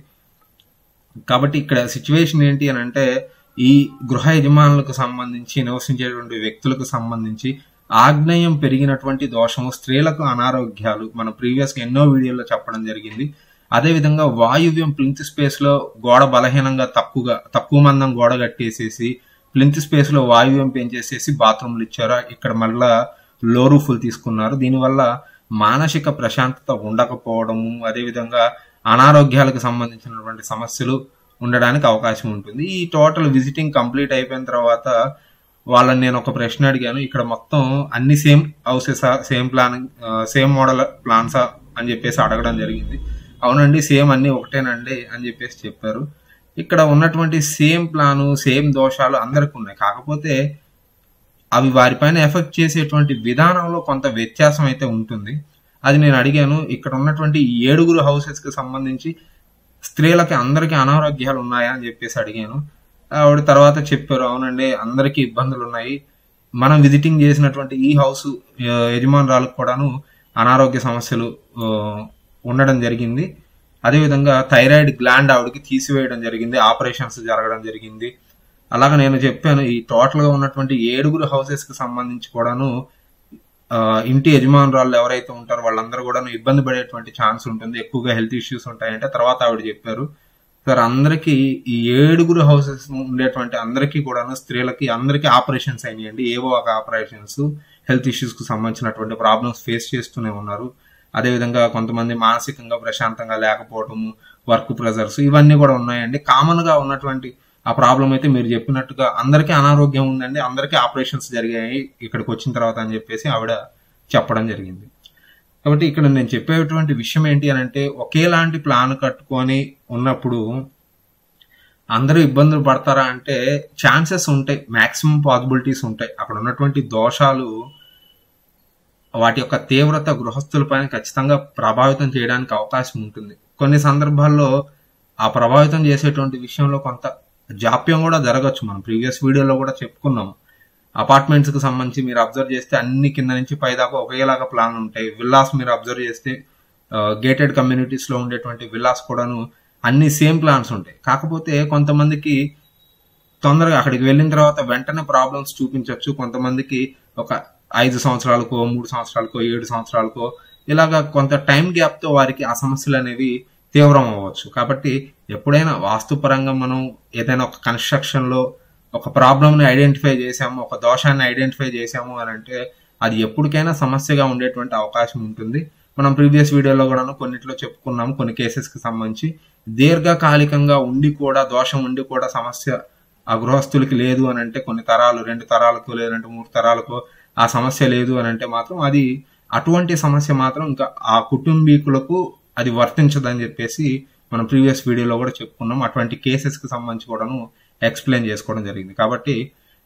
కాబట్టి ఇక్కడ సిచ్యువేషన్ ఏంటి అని అంటే ఈ గృహ యజమానులకు సంబంధించి నివసించేటువంటి వ్యక్తులకు సంబంధించి ఆగ్నేయం పెరిగినటువంటి దోషము స్త్రీలకు అనారోగ్యాలు మన ప్రీవియస్ ఎన్నో వీడియోలో చెప్పడం జరిగింది అదేవిధంగా వాయువ్యం ప్లింత్ స్పేస్ లో గోడ బలహీనంగా తక్కువగా తక్కువ మందం గోడ కట్టేసేసి ప్లింత్ స్పేస్ లో వాయువ్యం పెంచేసేసి బాత్రూమ్లు ఇచ్చారు ఇక్కడ మళ్ళా లో రూఫులు తీసుకున్నారు దీనివల్ల మానసిక ప్రశాంతత ఉండకపోవడము అదేవిధంగా అనారోగ్యాలకు సంబంధించినటువంటి సమస్యలు ఉండడానికి అవకాశం ఉంటుంది ఈ టోటల్ విజిటింగ్ కంప్లీట్ అయిపోయిన తర్వాత వాళ్ళని నేను ఒక ప్రశ్న అడిగాను ఇక్కడ మొత్తం అన్ని same houses same plan same model ప్లాన్సా అని చెప్పేసి అడగడం జరిగింది అవునండి సేమ్ అన్ని ఒకటేనండి అని చెప్పేసి చెప్పారు ఇక్కడ ఉన్నటువంటి సేమ్ ప్లాను సేమ్ దోషాలు అందరికి ఉన్నాయి కాకపోతే అవి వారిపైన ఎఫెక్ట్ చేసేటువంటి విధానంలో కొంత వ్యత్యాసం అయితే ఉంటుంది అది నేను అడిగాను ఇక్కడ ఉన్నటువంటి ఈ ఏడుగురు హౌసెస్ కి సంబంధించి స్త్రీలకి అందరికీ అనారోగ్యాలు ఉన్నాయా అని చెప్పేసి అడిగాను ఆవిడ తర్వాత చెప్పారు అవునండి అందరికీ ఇబ్బందులు ఉన్నాయి మనం విజిటింగ్ చేసినటువంటి ఈ హౌస్ ఆ, యజమానురాలకు కూడాను అనారోగ్య సమస్యలు ఆ, ఉండడం జరిగింది అదేవిధంగా థైరాయిడ్ గ్లాండ్ ఆవిడకి తీసివేయడం జరిగింది ఆపరేషన్స్ జరగడం జరిగింది అలాగా నేను చెప్పాను ఈ టోటల్ గా ఉన్నటువంటి ఏడుగురు హౌసెస్ కి సంబంధించి కూడాను ఆ, ఇంటి యజమానురాలు ఎవరైతే ఉంటారో వాళ్ళందరూ కూడా ఇబ్బంది పడేటువంటి ఛాన్స్ ఉంటుంది ఎక్కువగా హెల్త్ ఇష్యూస్ ఉంటాయంటే తర్వాత ఆవిడ చెప్పారు సార్ అందరికీ ఈ ఏడుగురు హౌసెస్ ఉండేటువంటి అందరికీ కూడాను స్త్రీలకి అందరికీ ఆపరేషన్స్ అయినాయండి ఏవో ఒక ఆపరేషన్స్ హెల్త్ ఇష్యూస్ కు సంబంధించినటువంటి ప్రాబ్లమ్స్ ఫేస్ చేస్తూనే ఉన్నారు అదేవిధంగా కొంతమంది మానసికంగా ప్రశాంతంగా లేకపోవడము వర్క్ ప్రెజర్స్ ఇవన్నీ కూడా ఉన్నాయండి కామన్ గా ఉన్నటువంటి ఆ ప్రాబ్లం అయితే మీరు చెప్పినట్టుగా అందరికీ అనారోగ్యం ఉందండి అందరికీ ఆపరేషన్స్ జరిగాయి ఇక్కడికి వచ్చిన తర్వాత అని చెప్పేసి ఆవిడ చెప్పడం జరిగింది కాబట్టి ఇక్కడ నేను చెప్పేటువంటి విషయం ఏంటి అని అంటే ఒకేలాంటి ప్లాన్ కట్టుకొని ఉన్నప్పుడు అందరూ ఇబ్బందులు పడతారా అంటే ఛాన్సెస్ ఉంటాయి మాక్సిమం పాసిబిలిటీస్ ఉంటాయి అక్కడ ఉన్నటువంటి దోషాలు వాటి యొక్క తీవ్రత గృహస్థులపైన ఖచ్చితంగా ప్రభావితం చేయడానికి అవకాశం ఉంటుంది కొన్ని సందర్భాల్లో ఆ ప్రభావితం చేసేటువంటి విషయంలో కొంత జాప్యం కూడా జరగచ్చు మనం ప్రీవియస్ వీడియోలో కూడా చెప్పుకున్నాం అపార్ట్మెంట్స్ కి సంబంధించి మీరు అబ్జర్వ్ చేస్తే అన్ని కింద నుంచి పై దాకా ఒకేలాగా ప్లాన్ ఉంటాయి విల్లాస్ మీరు అబ్జర్వ్ చేస్తే గేటెడ్ కమ్యూనిటీస్ లో ఉండేటువంటి విల్లాస్ కూడాను అన్ని సేమ్ ప్లాన్స్ ఉంటాయి కాకపోతే కొంతమందికి తొందరగా అక్కడికి వెళ్ళిన తర్వాత వెంటనే ప్రాబ్లమ్స్ చూపించవచ్చు కొంతమందికి ఒక ఐదు సంవత్సరాలకో మూడు సంవత్సరాలకో ఏడు సంవత్సరాలకో ఇలాగా కొంత టైం గ్యాప్ తో వారికి ఆ సమస్యలు అనేవి తీవ్రం అవ్వచ్చు కాబట్టి ఎప్పుడైనా వాస్తుపరంగా మనం ఏదైనా ఒక కన్స్ట్రక్షన్ లో ఒక ప్రాబ్లమ్ ని ఐడెంటిఫై చేసాము ఒక దోషాన్ని ఐడెంటిఫై చేసాము అని అంటే అది ఎప్పటికైనా సమస్యగా ఉండేటువంటి అవకాశం ఉంటుంది మనం ప్రీవియస్ వీడియోలో కూడా కొన్నిట్లో చెప్పుకున్నాం కొన్ని కేసెస్ కి సంబంధించి దీర్ఘకాలికంగా ఉండి కూడా దోషం ఉండి కూడా సమస్య ఆ గృహస్థులకి లేదు అని అంటే కొన్ని తరాలు రెండు తరాలకు లేదంటే మూడు తరాలకు ఆ సమస్య లేదు అని అంటే మాత్రం అది అటువంటి సమస్య మాత్రం ఇంకా ఆ కుటుంబీకులకు అది వర్తించదని చెప్పేసి మనం ప్రీవియస్ వీడియోలో కూడా చెప్పుకున్నాం అటువంటి కేసెస్ కి సంబంధించి కూడాను ఎక్స్ప్లెయిన్ చేసుకోవడం జరిగింది కాబట్టి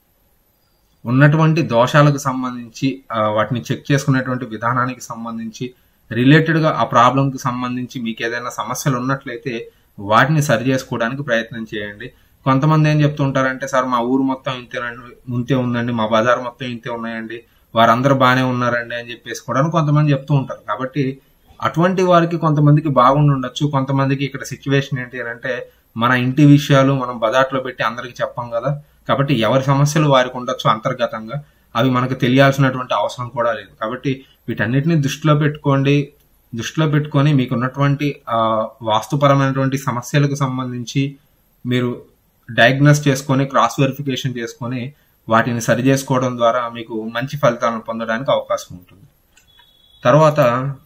ఉన్నటువంటి దోషాలకు సంబంధించి ఆ, వాటిని చెక్ చేసుకునేటువంటి విధానానికి సంబంధించి రిలేటెడ్ గా ఆ ప్రాబ్లం కి సంబంధించి మీకు ఏదైనా సమస్యలు ఉన్నట్లయితే వాటిని సరి చేసుకోవడానికి ప్రయత్నం చేయండి కొంతమంది ఏం చెప్తుంటారంటే సార్ మా ఊరు మొత్తం ఇంతేనండి ఇంతే ఉందండి మా బజార్ మొత్తం ఇంతే ఉన్నాయండి వారందరూ బాగానే ఉన్నారండి అని చెప్పేసి కూడా కొంతమంది చెప్తూ ఉంటారు కాబట్టి అటువంటి వారికి కొంతమందికి బాగుండి ఉండొచ్చు కొంతమందికి ఇక్కడ సిచ్యువేషన్ ఏంటి అని అంటే మన ఇంటి విషయాలు మనం బజార్లో పెట్టి అందరికి చెప్పం కదా కాబట్టి ఎవరి సమస్యలు వారికి ఉండొచ్చు అంతర్గతంగా అవి మనకు తెలియాల్సినటువంటి అవసరం కూడా లేదు కాబట్టి వీటన్నిటిని దృష్టిలో పెట్టుకోండి దృష్టిలో పెట్టుకొని మీకు ఉన్నటువంటి ఆ, వాస్తుపరమైనటువంటి సమస్యలకు సంబంధించి మీరు డయాగ్నోస్ చేసుకొని క్రాస్ వెరిఫికేషన్ చేసుకొని వాటిని సరి చేసుకోవడం ద్వారా మీకు మంచి ఫలితాలను పొందడానికి అవకాశం ఉంటుంది తర్వాత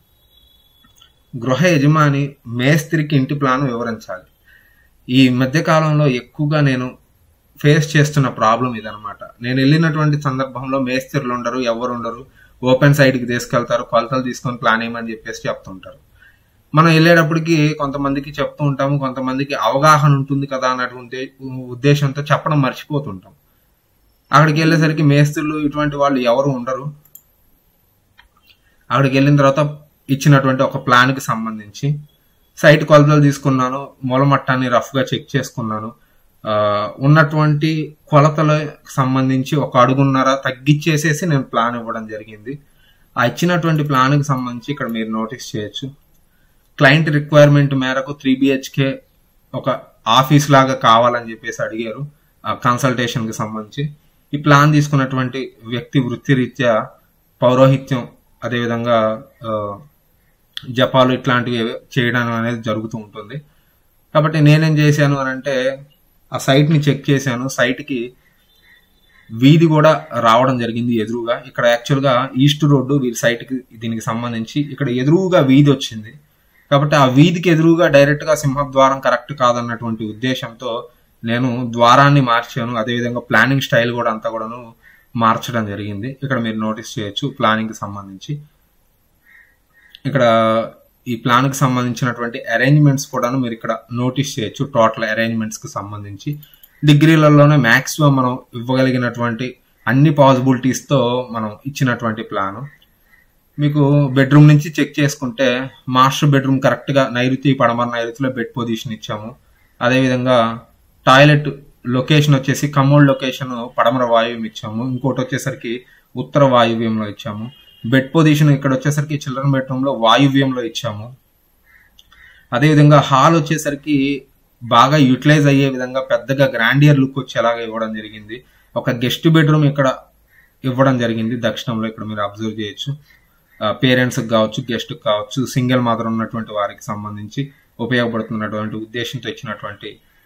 గృహ యజమాని మేస్త్రికి ఇంటి ప్లాన్ వివరించాలి ఈ మధ్య కాలంలో ఎక్కువగా నేను ఫేస్ చేస్తున్న ప్రాబ్లం ఇదనమాట నేను వెళ్ళినటువంటి సందర్భంలో మేస్త్రులు ఉండరు ఎవరు ఉండరు ఓపెన్ సైడ్కి తీసుకెళ్తారు కొలతలు తీసుకొని ప్లాన్ వేయమని చెప్పేసి చెప్తుంటారు మనం వెళ్ళేటప్పటికి కొంతమందికి చెప్తూ ఉంటాము కొంతమందికి అవగాహన ఉంటుంది కదా అన్నటువంటి ఉద్దేశంతో చెప్పడం మర్చిపోతుంటాం అక్కడికి వెళ్ళేసరికి మేస్త్రులు ఇటువంటి వాళ్ళు ఎవరు ఉండరు అక్కడికి వెళ్ళిన తర్వాత ఇచ్చినటువంటి ఒక ప్లాన్కి సంబంధించి సైట్ కొలతలు తీసుకున్నాను మూలమట్టాన్ని రఫ్గా చెక్ చేసుకున్నాను ఆ, ఉన్నటువంటి కొలతలకు సంబంధించి ఒక అడుగున్నర తగ్గించేసేసి నేను ప్లాన్ ఇవ్వడం జరిగింది ఆ ఇచ్చినటువంటి ప్లాన్కి సంబంధించి ఇక్కడ మీరు నోటీస్ చేయొచ్చు క్లయింట్ రిక్వైర్మెంట్ మేరకు త్రీ బిహెచ్కే ఒక ఆఫీస్ లాగా కావాలని చెప్పేసి అడిగారు ఆ కన్సల్టేషన్ కి సంబంధించి ఈ ప్లాన్ తీసుకున్నటువంటి వ్యక్తి వృత్తిరీత్యా పౌరోహిత్యం అదేవిధంగా ఆ, జపాలు ఇట్లాంటివి చేయడం అనేది జరుగుతూ ఉంటుంది కాబట్టి నేనేం చేశాను అని అంటే ఆ సైట్ ని చెక్ చేశాను సైట్ కి వీధి కూడా రావడం జరిగింది ఎదురుగా ఇక్కడ యాక్చువల్ గా ఈస్ట్ రోడ్డు వీరి సైట్ కి దీనికి సంబంధించి ఇక్కడ ఎదురుగా వీధి వచ్చింది కాబట్టి ఆ వీధికి ఎదురుగా డైరెక్ట్ గా సింహద్వారం కరెక్ట్ కాదన్నటువంటి ఉద్దేశంతో నేను ద్వారాన్ని మార్చాను అదేవిధంగా ప్లానింగ్ స్టైల్ కూడా అంతా కూడాను మార్చడం జరిగింది ఇక్కడ మీరు నోటీస్ చేయొచ్చు ప్లానింగ్ కి సంబంధించి ఇక్కడ ఈ ప్లాన్ కి సంబంధించినటువంటి అరేంజ్మెంట్స్ కూడాను మీరు ఇక్కడ నోటీస్ చేయొచ్చు టోటల్ అరేంజ్మెంట్స్ కి సంబంధించి డిగ్రీలలోనే మాక్సిమం మనం ఇవ్వగలిగినటువంటి అన్ని పాసిబిలిటీస్ తో మనం ఇచ్చినటువంటి ప్లాన్ మీకు బెడ్రూమ్ నుంచి చెక్ చేసుకుంటే మాస్టర్ బెడ్రూమ్ కరెక్ట్ గా నైరుతి పడమర నైరుతిలో బెడ్ పొజిషన్ ఇచ్చాము అదేవిధంగా టాయిలెట్ లొకేషన్ వచ్చేసి కమోడ్ లొకేషన్ పడమర వాయువ్యం ఇచ్చాము ఇంకోటి వచ్చేసరికి ఉత్తర వాయువ్యంలో ఇచ్చాము బెడ్ పొజిషన్ ఇక్కడ వచ్చేసరికి చిల్డ్రన్ బెడ్రూమ్ లో వాయువ్యంలో ఇచ్చాము అదేవిధంగా హాల్ వచ్చేసరికి బాగా యూటిలైజ్ అయ్యే విధంగా పెద్దగా గ్రాండియర్ లుక్ వచ్చేలాగా ఇవ్వడం జరిగింది ఒక గెస్ట్ బెడ్రూమ్ ఇక్కడ ఇవ్వడం జరిగింది దక్షిణంలో ఇక్కడ మీరు అబ్జర్వ్ చేయొచ్చు పేరెంట్స్ కావచ్చు గెస్ట్ కావచ్చు సింగిల్ మదర్ ఉన్నటువంటి వారికి సంబంధించి ఉపయోగపడుతున్నటువంటి ఉద్దేశంతో ఇచ్చినటువంటి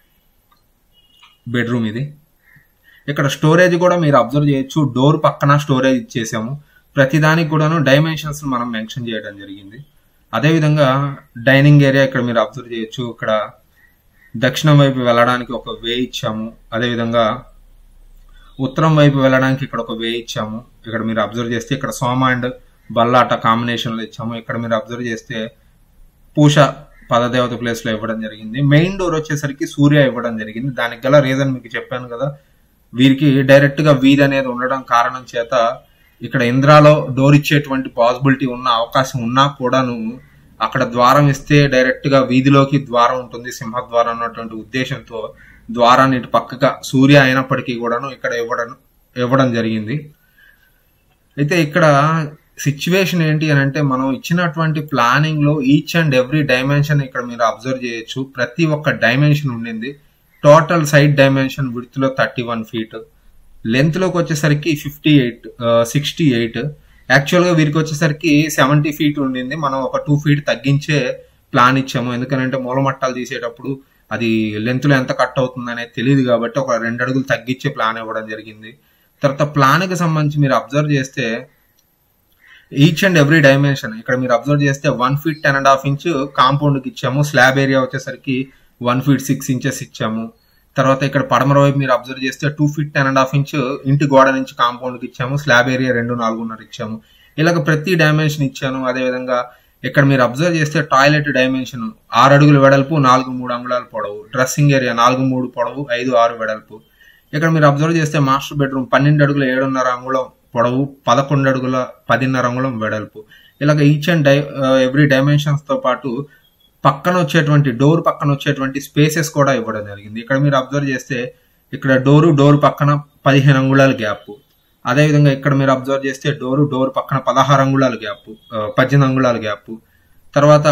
బెడ్రూమ్ ఇది ఇక్కడ స్టోరేజ్ కూడా మీరు అబ్జర్వ్ చేయొచ్చు డోర్ పక్కన స్టోరేజ్ ఇచ్చేసాము ప్రతిదానికి కూడాను డైమెన్షన్స్ మనం మెన్షన్ చేయడం జరిగింది అదేవిధంగా డైనింగ్ ఏరియా ఇక్కడ మీరు అబ్జర్వ్ చేయొచ్చు ఇక్కడ దక్షిణం వైపు వెళ్ళడానికి ఒక వే ఇచ్చాము అదేవిధంగా ఉత్తరం వైపు వెళ్ళడానికి ఇక్కడ ఒక వే ఇచ్చాము ఇక్కడ మీరు అబ్జర్వ్ చేస్తే ఇక్కడ సోమ అండ్ బల్లాట కాంబినేషన్ లో ఇచ్చాము ఇక్కడ మీరు అబ్జర్వ్ చేస్తే పూష పదదేవత ప్లేస్ లో ఇవ్వడం జరిగింది మెయిన్ డోర్ వచ్చేసరికి సూర్య ఇవ్వడం జరిగింది దానికి గల రీజన్ మీకు చెప్పాను కదా వీరికి డైరెక్ట్ గా వీధి అనేది ఉండడం కారణం చేత ఇక్కడ ఇంద్రాలో డోర్ ఇచ్చేటువంటి పాసిబిలిటీ ఉన్న అవకాశం ఉన్నా కూడాను అక్కడ ద్వారం ఇస్తే డైరెక్ట్ గా వీధిలోకి ద్వారం ఉంటుంది సింహద్వారం అన్నటువంటి ఉద్దేశంతో ద్వారాన్ని ఇటు పక్కగా సూర్య అయినప్పటికీ కూడాను ఇక్కడ ఇవ్వడం ఇవ్వడం జరిగింది అయితే ఇక్కడ సిచ్యువేషన్ ఏంటి అని అంటే మనం ఇచ్చినటువంటి ప్లానింగ్ లో ఈచ్ అండ్ ఎవ్రీ డైమెన్షన్ ఇక్కడ మీరు అబ్జర్వ్ చేయొచ్చు ప్రతి ఒక్క డైమెన్షన్ ఉండింది టోటల్ సైడ్ డైమెన్షన్ విడ్త్ లో థర్టీ వన్ ఫీట్ లెంత్ లోకి వచ్చేసరికి fifty eight sixty eight actual గా వీరికి వచ్చేసరికి సెవెంటీ ఫీట్ ఉండింది మనం ఒక టూ ఫీట్ తగ్గించే ప్లాన్ ఇచ్చాము ఎందుకంటే మూలమట్టాలు తీసేటప్పుడు అది లెంత్ లో ఎంత కట్ అవుతుంది అనేది తెలియదు కాబట్టి ఒక రెండు అడుగులు తగ్గించే ప్లాన్ ఇవ్వడం జరిగింది తర్వాత ప్లాన్ కి సంబంధించి మీరు అబ్జర్వ్ చేస్తే ఈచ్ అండ్ ఎవ్రీ డైమెన్షన్ ఇక్కడ మీరు అబ్జర్వ్ చేస్తే one feet ten and half inch compound కి ఇచ్చాము స్లాబ్ ఏరియా వచ్చేసరికి వన్ ఫీట్ సిక్స్ ఇంచెస్ ఇచ్చాము తర్వాత ఇక్కడ పడమర వైపు మీరు అబ్జర్వ్ చేస్తే two feet ten and half inch ఇంటి గోడ నుంచి కాంపౌండ్ కి ఇచ్చాము స్లాబ్ ఏరియా రెండు నాలుగున్నర ఇచ్చాము ఇలాగ ప్రతి డైమెన్షన్ ఇచ్చాను అదేవిధంగా ఇక్కడ మీరు అబ్జర్వ్ చేస్తే టాయిలెట్ డైమెన్షన్ ఆరు అడుగులు వెడల్పు నాలుగు మూడు అంగుళాలు పొడవు డ్రెస్సింగ్ ఏరియా నాలుగు మూడు పొడవు ఐదు ఆరు వెడల్పు ఇక్కడ మీరు అబ్జర్వ్ చేస్తే మాస్టర్ బెడ్రూమ్ పన్నెండు అడుగుల ఏడున్నర అంగుళం పొడవు పదకొండు అడుగుల పదిన్నర అంగుళం వెడల్పు ఇలాగ each and die every dimensions తో పాటు పక్కన వచ్చేటువంటి డోర్ పక్కన వచ్చేటువంటి స్పేసెస్ కూడా ఇవ్వడం జరిగింది ఇక్కడ మీరు అబ్జర్వ్ చేస్తే ఇక్కడ డోరు డోర్ పక్కన పదిహేను అంగుళాల గ్యాప్ అదేవిధంగా ఇక్కడ మీరు అబ్జర్వ్ చేస్తే డోరు డోర్ పక్కన పదహారు అంగుళాల గ్యాప్ పద్దెనిమిది అంగుళాల గ్యాప్ తర్వాత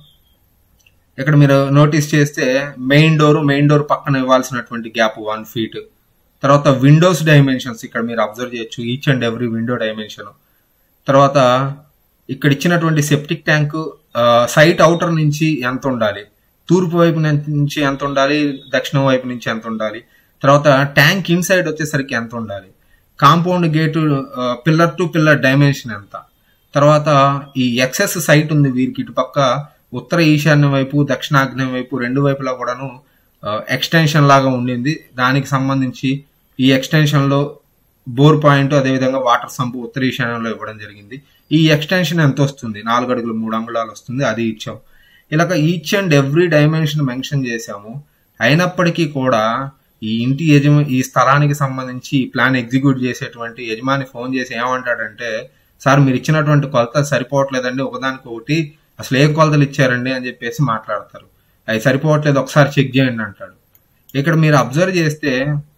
ఇక్కడ మీరు నోటీస్ చేస్తే మెయిన్ డోర్ మెయిన్ డోర్ పక్కన ఇవ్వాల్సినటువంటి గ్యాప్ వన్ ఫీట్ తర్వాత విండోస్ డైమెన్షన్స్ ఇక్కడ మీరు అబ్జర్వ్ చేయొచ్చు each and every window dimension తర్వాత ఇక్కడ ఇచ్చినటువంటి సెప్టిక్ ట్యాంక్ సైట్ అవుటర్ నుంచి ఎంత ఉండాలి తూర్పు వైపు నుంచి ఎంత ఉండాలి దక్షిణం వైపు నుంచి ఎంత ఉండాలి తర్వాత ట్యాంక్ ఇన్సైడ్ వచ్చేసరికి ఎంత ఉండాలి compound gate pillar to pillar dimension ఎంత తర్వాత ఈ ఎక్సెస్ సైట్ ఉంది వీరికి ఇటుపక్క ఉత్తర ఈశాన్యం వైపు దక్షిణాగ్నేయం వైపు రెండు వైపులా కూడాను ఎక్స్టెన్షన్ లాగా ఉండింది దానికి సంబంధించి ఈ ఎక్స్టెన్షన్ లో బోర్ పాయింట్ అదేవిధంగా వాటర్ సంపు ఉత్తర ఈశాన్యంలో ఇవ్వడం జరిగింది ఈ ఎక్స్టెన్షన్ ఎంత వస్తుంది నాలుగు అడుగులు మూడు అంగుళాలు వస్తుంది అది ఇచ్చాం ఇలాగ each and every dimension mention చేశాము అయినప్పటికీ కూడా ఈ ఇంటి యజమ ఈ స్థలానికి సంబంధించి ఈ ప్లాన్ ఎగ్జిక్యూట్ చేసేటువంటి యజమాని ఫోన్ చేసి ఏమంటాడంటే సార్ మీరు ఇచ్చినటువంటి కొలత సరిపోవట్లేదండి ఒకదానికి ఒకటి అసలు ఏ కొలతలు ఇచ్చారండి అని చెప్పేసి మాట్లాడతారు అవి సరిపోవట్లేదు ఒకసారి చెక్ చేయండి అంటాడు ఇక్కడ మీరు అబ్జర్వ్ చేస్తే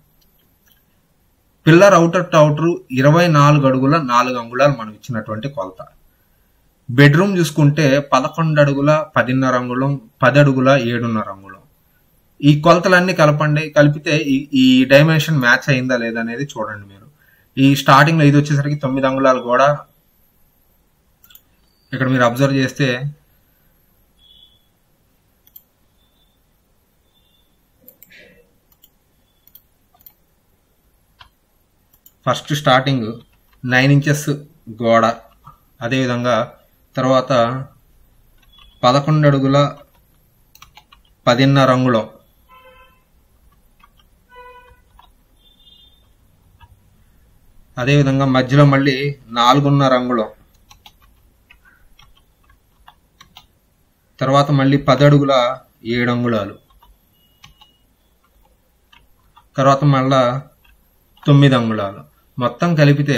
పిల్లర్ అవుటర్ టు అవుటర్ ఇరవై నాలుగు అడుగుల నాలుగు అంగుళాలు మనం ఇచ్చినటువంటి కొలత బెడ్రూమ్ చూసుకుంటే పదకొండు అడుగుల పదిన్నర అంగుళం పది అడుగుల ఏడున్నర అంగుళం ఈ కొలతలన్నీ కలపండి కలిపితే ఈ ఈ డైమెన్షన్ మ్యాచ్ అయిందా లేదా అనేది చూడండి మీరు ఈ స్టార్టింగ్ లో ఇది వచ్చేసరికి తొమ్మిది అంగుళాలు కూడా ఇక్కడ మీరు అబ్జర్వ్ చేస్తే ఫస్ట్ స్టార్టింగ్ నైన్ ఇంచెస్ గోడ అదేవిధంగా తర్వాత పదకొండు అడుగుల పదిన్నర అంగుళం అదేవిధంగా మధ్యలో మళ్ళీ నాలుగున్నర అంగుళం తర్వాత మళ్ళీ పది అడుగుల ఏడు అంగుళాలు తర్వాత మళ్ళా తొమ్మిది అంగుళాలు మొత్తం కలిపితే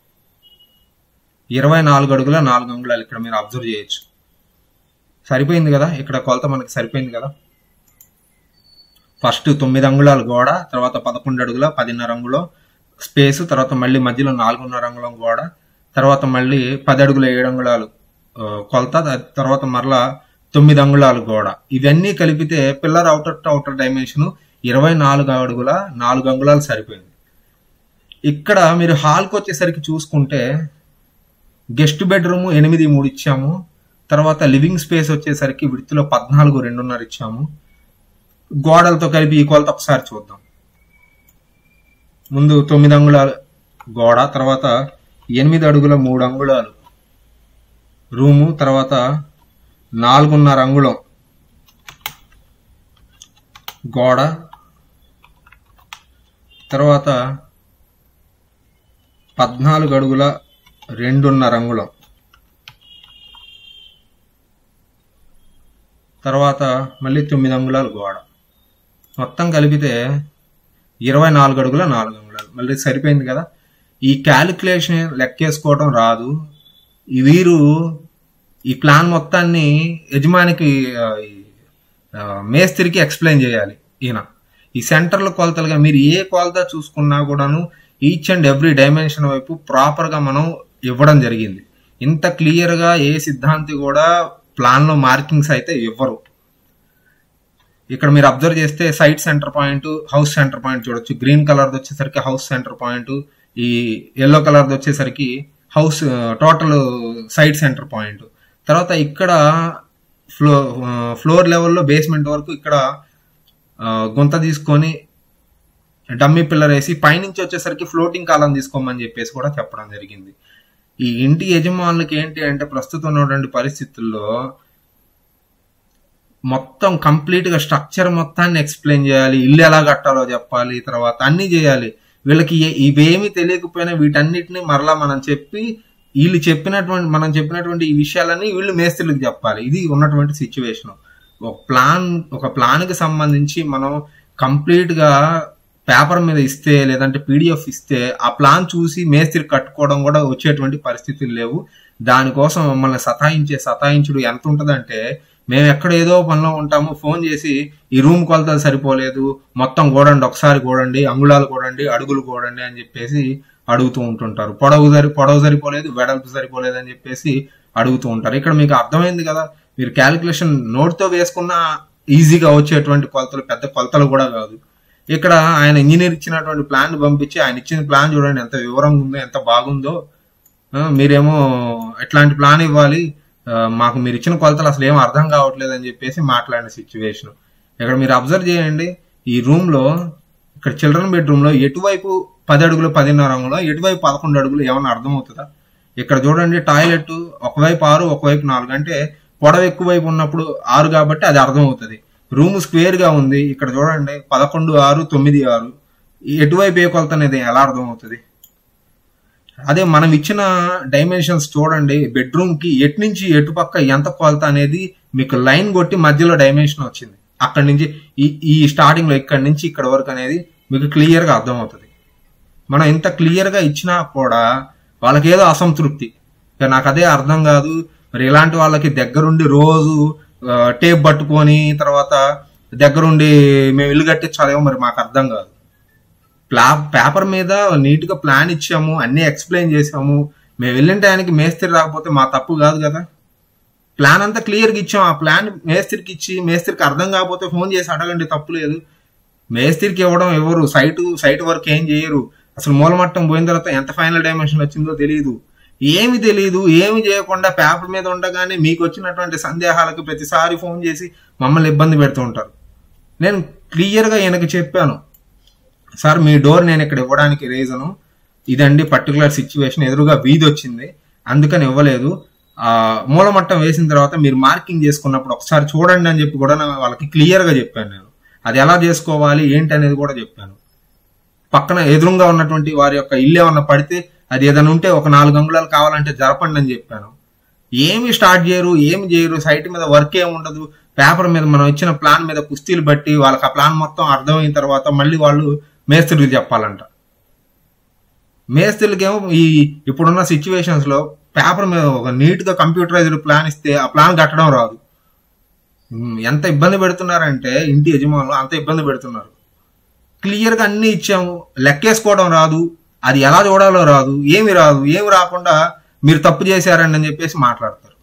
ఇరవై నాలుగు అడుగుల నాలుగు అంగుళాలు ఇక్కడ మీరు అబ్జర్వ్ చేయొచ్చు సరిపోయింది కదా ఇక్కడ కొలత మనకి సరిపోయింది కదా ఫస్ట్ తొమ్మిది అంగుళాలు గోడ తర్వాత పదకొండు అడుగుల పదిన్నర అంగుళం స్పేస్ తర్వాత మళ్ళీ మధ్యలో నాలుగున్నర అంగుళం గోడ తర్వాత మళ్ళీ పది అడుగుల ఏడు అంగుళాలు ఆ, కొలత దా- తర్వాత మరలా తొమ్మిది అంగుళాలు గోడ ఇవన్నీ కలిపితే pillar outer to outer dimension ఇరవై నాలుగు అడుగుల నాలుగు అంగుళాలు సరిపోయింది ఇక్కడ మీరు హాల్కి వచ్చేసరికి చూసుకుంటే గెస్ట్ బెడ్రూమ్ ఎనిమిది మూడు ఇచ్చాము తర్వాత లివింగ్ స్పేస్ వచ్చేసరికి విడుతులో పద్నాలుగు రెండున్నర ఇచ్చాము గోడలతో కలిపి ఈ కొలత ఒకసారి చూద్దాం ముందు తొమ్మిది అంగుళాల గోడ తర్వాత ఎనిమిది అడుగుల మూడు అంగుళాలు రూము తర్వాత నాలుగున్నర అంగుళం గోడ తర్వాత పద్నాలుగు అడుగుల రెండున్నర అంగుళం తర్వాత మళ్ళీ తొమ్మిది అంగుళాలు గోడ మొత్తం కలిపితే ఇరవై నాలుగు అడుగుల నాలుగు అంగుళాలు మళ్ళీ సరిపోయింది కదా ఈ క్యాలిక్యులేషన్ లెక్కేసుకోవడం రాదు ఈ వీరు ఈ ప్లాన్ మొత్తాన్ని యజమానికి ఆ, ఈ, ఆ, మేస్త్రికి ఎక్స్ప్లెయిన్ చేయాలి ఈయన ఈ సెంటర్ల కొలతలుగా మీరు ఏ కొలత చూసుకున్నా కూడాను ఈచ్ అండ్ ఎవ్రీ డైమెన్షన్ వైపు ప్రాపర్ గా మనం ఇవ్వడం జరిగింది ఇంత క్లియర్ గా ఏ సిద్ధాంతి కూడా ప్లాన్ లో మార్కింగ్స్ అయితే ఇవ్వరు ఇక్కడ మీరు అబ్జర్వ్ చేస్తే site centre point house centre point చూడొచ్చు గ్రీన్ కలర్ వచ్చేసరికి హౌస్ సెంటర్ పాయింట్ ఈ ఎల్లో కలర్ వచ్చేసరికి house total site centre point తర్వాత ఇక్కడ ఫ్లో ఫ్లోర్ లెవెల్లో బేస్మెంట్ వరకు ఇక్కడ ఆ, గుంత తీసుకొని డమ్మీ పిల్లర్ వేసి పైనుంచి వచ్చేసరికి ఫ్లోటింగ్ కాలం తీసుకోమని చెప్పేసి కూడా చెప్పడం జరిగింది ఈ ఇంటి యజమానులకి ఏంటి అంటే ప్రస్తుతం ఉన్నటువంటి పరిస్థితుల్లో మొత్తం కంప్లీట్ గా స్ట్రక్చర్ మొత్తాన్ని ఎక్స్ప్లెయిన్ చేయాలి ఇల్లు ఎలా కట్టాలో చెప్పాలి తర్వాత అన్ని చేయాలి వీళ్ళకి ఏ- ఇవేమి తెలియకపోయినా వీటన్నిటిని మరలా మనం చెప్పి వీళ్ళు చెప్పినటువంటి మనం చెప్పినటువంటి ఈ విషయాలన్నీ వీళ్ళు మేస్త్రులకు చెప్పాలి ఇది ఉన్నటువంటి సిచ్యువేషన్ ఒక ప్లాన్ ఒక ప్లాన్ కి సంబంధించి మనం కంప్లీట్ గా పేపర్ మీద ఇస్తే లేదంటే పీడిఎఫ్ ఇస్తే ఆ ప్లాన్ చూసి మేస్త్రి కట్టుకోవడం కూడా వచ్చేటువంటి పరిస్థితులు లేవు దానికోసం మమ్మల్ని సతాయించే సతాయించుడు ఎంత ఉంటదంటే మేము ఎక్కడ ఏదో పనిలో ఉంటాము ఫోన్ చేసి ఈ రూమ్ కొలతలు సరిపోలేదు మొత్తం కూడండి ఒకసారి కూడండి అంగుళాలు కూడండి అడుగులు కూడండి అని చెప్పేసి అడుగుతూ ఉంటుంటారు పొడవు సరి పొడవు సరిపోలేదు వెడల్పు సరిపోలేదు అని చెప్పేసి అడుగుతూ ఉంటారు ఇక్కడ మీకు అర్థమైంది కదా మీరు క్యాలిక్యులేషన్ నోట్తో వేసుకున్న ఈజీగా వచ్చేటువంటి కొలతలు పెద్ద కొలతలు కూడా కాదు ఇక్కడ ఆయన ఇంజనీర్ ఇచ్చినటువంటి ప్లాన్ పంపించి ఆయన ఇచ్చిన ప్లాన్ చూడండి ఎంత వివరంగా ఉందో ఎంత బాగుందో ఆ, మీరేమో ఎట్లాంటి ప్లాన్ ఇవ్వాలి ఆ, మాకు మీరు ఇచ్చిన కొలతలు అసలు ఏం అర్థం కావట్లేదు అని చెప్పేసి మాట్లాడిన సిచ్యువేషన్ ఇక్కడ మీరు అబ్జర్వ్ చేయండి ఈ రూమ్ లో ఇక్కడ చిల్డ్రన్ బెడ్రూమ్ లో ఎటువైపు పది అడుగులు పదిన్నర అంగుళం ఎటువైపు పదకొండు అడుగులు ఏమన్నా అర్థమవుతుందా ఇక్కడ చూడండి టాయిలెట్ ఒకవైపు ఆరు ఒకవైపు నాలుగు అంటే పొడవు ఎక్కువ వైపు ఉన్నప్పుడు ఆరు కాబట్టి అది అర్థం అవుతుంది రూమ్ స్క్వేర్ గా ఉంది ఇక్కడ చూడండి పదకొండు ఆరు తొమ్మిది ఆరు ఎటువైపు ఏ కొలత అనేది ఎలా అర్థం అవుతుంది అదే మనం ఇచ్చిన డైమెన్షన్స్ చూడండి బెడ్రూమ్ కి ఎటు నుంచి ఎటు పక్క ఎంత కొలత అనేది మీకు లైన్ కొట్టి మధ్యలో డైమెన్షన్ వచ్చింది అక్కడి నుంచి ఈ ఈ స్టార్టింగ్ లో ఇక్కడి నుంచి ఇక్కడ వరకు అనేది మీకు క్లియర్ గా అర్థం అవుతుంది మనం ఇంత క్లియర్ గా ఇచ్చినా కూడా వాళ్ళకి ఏదో అసంతృప్తి ఇక నాకు అదే అర్థం కాదు మరి ఇలాంటి వాళ్ళకి దగ్గరుండి రోజు ఆ, టేప్ పట్టుకొని తర్వాత దగ్గరుండి మేము ఇల్లు కట్టించాలేమో మరి మాకు అర్థం కాదు ప్లా పేపర్ మీద నీట్ గా ప్లాన్ ఇచ్చాము అన్ని ఎక్స్ప్లెయిన్ చేసాము మేము వెళ్ళిన టైంకి మేస్త్రి రాకపోతే మా తప్పు కాదు కదా ప్లాన్ అంతా క్లియర్గా ఇచ్చాం ఆ ప్లాన్ మేస్త్రికి ఇచ్చి మేస్త్రికి అర్థం కాకపోతే ఫోన్ చేసి అడగండి తప్పు లేదు మేస్త్రికి ఇవ్వడం ఎవరు సైట్ సైట్ వర్క్ ఏం చేయరు అసలు మూలమట్టం పోయిన తర్వాత ఎంత ఫైనల్ డైమెన్షన్ వచ్చిందో తెలియదు ఏమి తెలియదు ఏమి చేయకుండా పేపర్ మీద ఉండగానే మీకు వచ్చినటువంటి సందేహాలకు ప్రతిసారి ఫోన్ చేసి మమ్మల్ని ఇబ్బంది పెడుతూ ఉంటారు నేను క్లియర్గా ఈయనకి చెప్పాను సార్ మీ డోర్ నేను ఇక్కడ ఇవ్వడానికి రీజను ఇదండి పర్టికులర్ సిచ్యువేషన్ ఎదురుగా వీధి వచ్చింది అందుకని ఇవ్వలేదు ఆ మూలమట్టం వేసిన తర్వాత మీరు మార్కింగ్ చేసుకున్నప్పుడు ఒకసారి చూడండి అని చెప్పి కూడా నా- వాళ్ళకి క్లియర్ గా చెప్పాను నేను అది ఎలా చేసుకోవాలి ఏంటి అనేది కూడా చెప్పాను పక్కన ఎదురుగా ఉన్నటువంటి వారి యొక్క ఇల్లు ఏమన్నా పడితే అది ఏదైనా ఉంటే ఒక నాలుగు అంగుళాలు కావాలంటే జరపండి అని చెప్పాను ఏమి స్టార్ట్ చేయరు ఏమి చేయరు సైట్ మీద వర్క్ ఏమి ఉండదు పేపర్ మీద మనం ఇచ్చిన ప్లాన్ మీద కుస్తీలు బట్టి వాళ్ళకి ఆ ప్లాన్ మొత్తం అర్థమైన తర్వాత మళ్ళీ వాళ్ళు మేస్త్రికి చెప్పాలంట మేస్త్రులకేమో ఈ ఇప్పుడున్న సిచ్యువేషన్స్ లో పేపర్ మీద ఒక నీట్ గా కంప్యూటరైజ్డ్ ప్లాన్ ఇస్తే ఆ ప్లాన్ కట్టడం రాదు ఉమ్, ఎంత ఇబ్బంది పెడుతున్నారంటే ఇంటి యజమానులు అంత ఇబ్బంది పెడుతున్నారు క్లియర్ గా అన్ని ఇచ్చాము లెక్కేసుకోవడం రాదు అది ఎలా చూడాలో రాదు ఏమి రాదు ఏమి రాకుండా మీరు తప్పు చేశారండి అని చెప్పేసి మాట్లాడతారు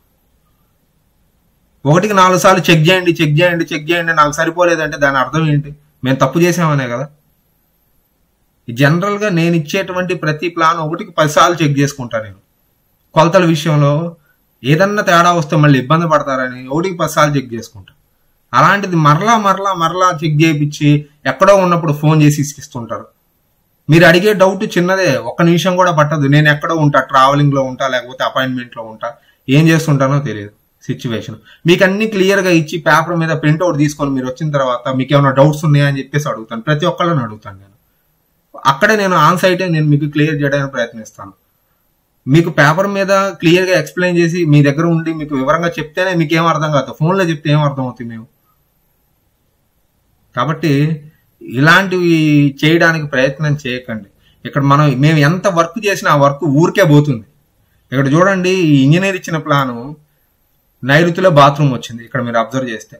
ఒకటికి నాలుగు సార్లు చెక్ చేయండి చెక్ చేయండి చెక్ చేయండి నాకు సరిపోలేదంటే దాని అర్థం ఏంటి మేము తప్పు చేసామనే కదా జనరల్ గా నేను ఇచ్చేటువంటి ప్రతి ప్లాన్ ఒకటికి పది సార్లు చెక్ చేసుకుంటా నేను కొలతల విషయంలో ఏదన్నా తేడా వస్తే మళ్ళీ ఇబ్బంది పడతారని ఒకటికి పది సార్లు చెక్ చేసుకుంటా అలాంటిది మరలా మరలా మరలా చెక్ చేయించి ఎక్కడో ఉన్నప్పుడు ఫోన్ చేసి ఇస్తుంటారు మీరు అడిగే డౌట్ చిన్నదే ఒక్క నిమిషం కూడా పట్టదు నేను ఎక్కడో ఉంటా ట్రావెలింగ్ లో ఉంటా లేకపోతే అపాయింట్మెంట్ లో ఉంటా ఏం చేస్తుంటానో తెలియదు సిచ్యువేషన్ మీకు అన్ని క్లియర్ గా ఇచ్చి పేపర్ మీద ప్రింట్అవుట్ తీసుకొని మీరు వచ్చిన తర్వాత మీకు ఏమైనా డౌట్స్ ఉన్నాయా అని చెప్పేసి అడుగుతాను ప్రతి ఒక్కళ్ళని అడుగుతాను నేను అక్కడే నేను ఆన్ సైటే నేను మీకు క్లియర్ చేయడానికి ప్రయత్నిస్తాను మీకు పేపర్ మీద క్లియర్ గా ఎక్స్ప్లెయిన్ చేసి మీ దగ్గర ఉండి మీకు వివరంగా చెప్తేనే మీకు ఏం అర్థం కాదు ఫోన్లో చెప్తే ఏం అర్థం అవుతుంది మేము కాబట్టి ఇలాంటివి చేయడానికి ప్రయత్నం చేయకండి ఇక్కడ మనం మేము ఎంత వర్క్ చేసినా ఆ వర్క్ ఊరికే పోతుంది ఇక్కడ చూడండి ఈ ఇంజనీర్ ఇచ్చిన ప్లాను నైరుతిలో బాత్రూమ్ వచ్చింది ఇక్కడ మీరు అబ్జర్వ్ చేస్తే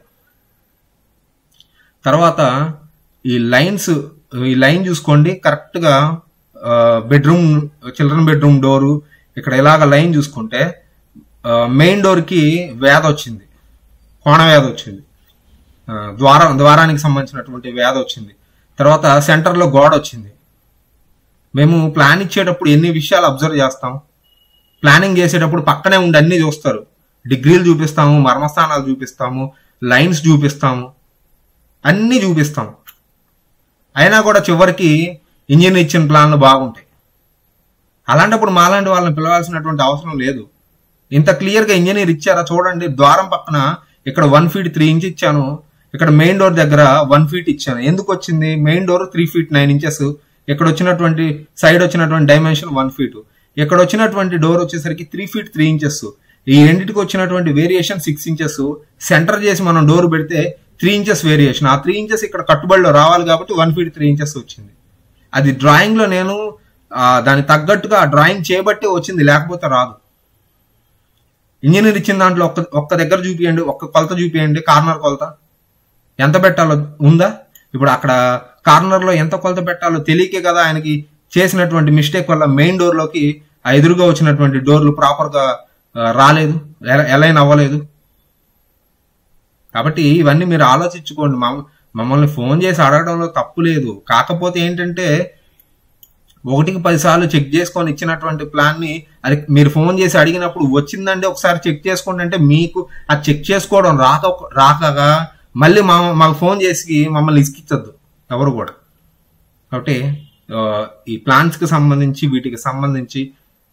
తర్వాత ఈ లైన్స్ ఈ లైన్ చూసుకోండి కరెక్ట్ గా బెడ్రూమ్ చిల్డ్రన్ బెడ్రూమ్ డోరు ఇక్కడ ఇలాగ లైన్ చూసుకుంటే మెయిన్ డోర్ కి వ్యాధ వచ్చింది కోణ వ్యాధి వచ్చింది ఆ, ద్వారం ద్వారానికి సంబంధించినటువంటి వ్యాధి వచ్చింది తర్వాత సెంటర్ లో గోడ వచ్చింది మేము ప్లాన్ ఇచ్చేటప్పుడు ఎన్ని విషయాలు అబ్జర్వ్ చేస్తాం ప్లానింగ్ చేసేటప్పుడు పక్కనే ఉండి అన్ని చూస్తారు డిగ్రీలు చూపిస్తాము మర్మస్థానాలు చూపిస్తాము లైన్స్ చూపిస్తాము అన్ని చూపిస్తాము అయినా కూడా చివరికి ఇంజిన్ ఇచ్చిన ప్లాన్లు బాగుంటాయి అలాంటప్పుడు మాలాంటి వాళ్ళని పిలవాల్సినటువంటి అవసరం లేదు ఇంత క్లియర్ గా ఇంజనీర్ ఇచ్చారా చూడండి ద్వారం పక్కన ఇక్కడ వన్ ఫీట్ త్రీ ఇంచ్ ఇచ్చాను ఇక్కడ మెయిన్ డోర్ దగ్గర వన్ ఫీట్ ఇచ్చాను ఎందుకు వచ్చింది main door three feet nine inches ఇక్కడ వచ్చినటువంటి సైడ్ వచ్చినటువంటి డైమెన్షన్ వన్ ఫీట్ ఇక్కడ వచ్చినటువంటి డోర్ వచ్చేసరికి త్రీ ఫీట్ త్రీ ఇంచెస్ ఈ రెండింటికి వచ్చినటువంటి వేరియేషన్ సిక్స్ ఇంచెస్ సెంటర్ చేసి మనం డోర్ పెడితే త్రీ ఇంచెస్ వేరియేషన్ ఆ త్రీ ఇంచెస్ ఇక్కడ కట్టుబడిలో రావాలి కాబట్టి వన్ ఫీట్ త్రీ ఇంచెస్ వచ్చింది అది డ్రాయింగ్ లో నేను ఆ, దానికి తగ్గట్టుగా ఆ డ్రాయింగ్ చేయబట్టే వచ్చింది లేకపోతే రాదు ఇంజనీర్ ఇచ్చిన దాంట్లో ఒక్క ఒక్క దగ్గర చూపియండి ఒక్క కొలత చూపియండి కార్నర్ కొలత ఎంత పెట్టాలో ఉందా ఇప్పుడు అక్కడ కార్నర్ లో ఎంత కొలత పెట్టాలో తెలియకే కదా ఆయనకి చేసినటువంటి మిస్టేక్ వల్ల మెయిన్ డోర్ లోకి ఆ ఎదురుగా వచ్చినటువంటి డోర్లు ప్రాపర్ గా ఆ, రాలేదు ఎలైన్ అవ్వలేదు కాబట్టి ఇవన్నీ మీరు ఆలోచించుకోండి మమ్మ- మమ్మల్ని ఫోన్ చేసి అడగడంలో తప్పు లేదు కాకపోతే ఏంటంటే ఒకటికి పది సార్లు చెక్ చేసుకొని ఇచ్చినటువంటి ప్లాన్ ని అది మీరు ఫోన్ చేసి అడిగినప్పుడు వచ్చిందంటే ఒకసారి చెక్ చేసుకోండి అంటే మీకు ఆ చెక్ చేసుకోవడం రాక రాకగా మళ్ళీ మా మాకు ఫోన్ చేసి మమ్మల్ని ఇసుకిచ్చద్దు ఎవరు కూడా కాబట్టి ఆ, ఈ ప్లాన్స్ కి సంబంధించి వీటికి సంబంధించి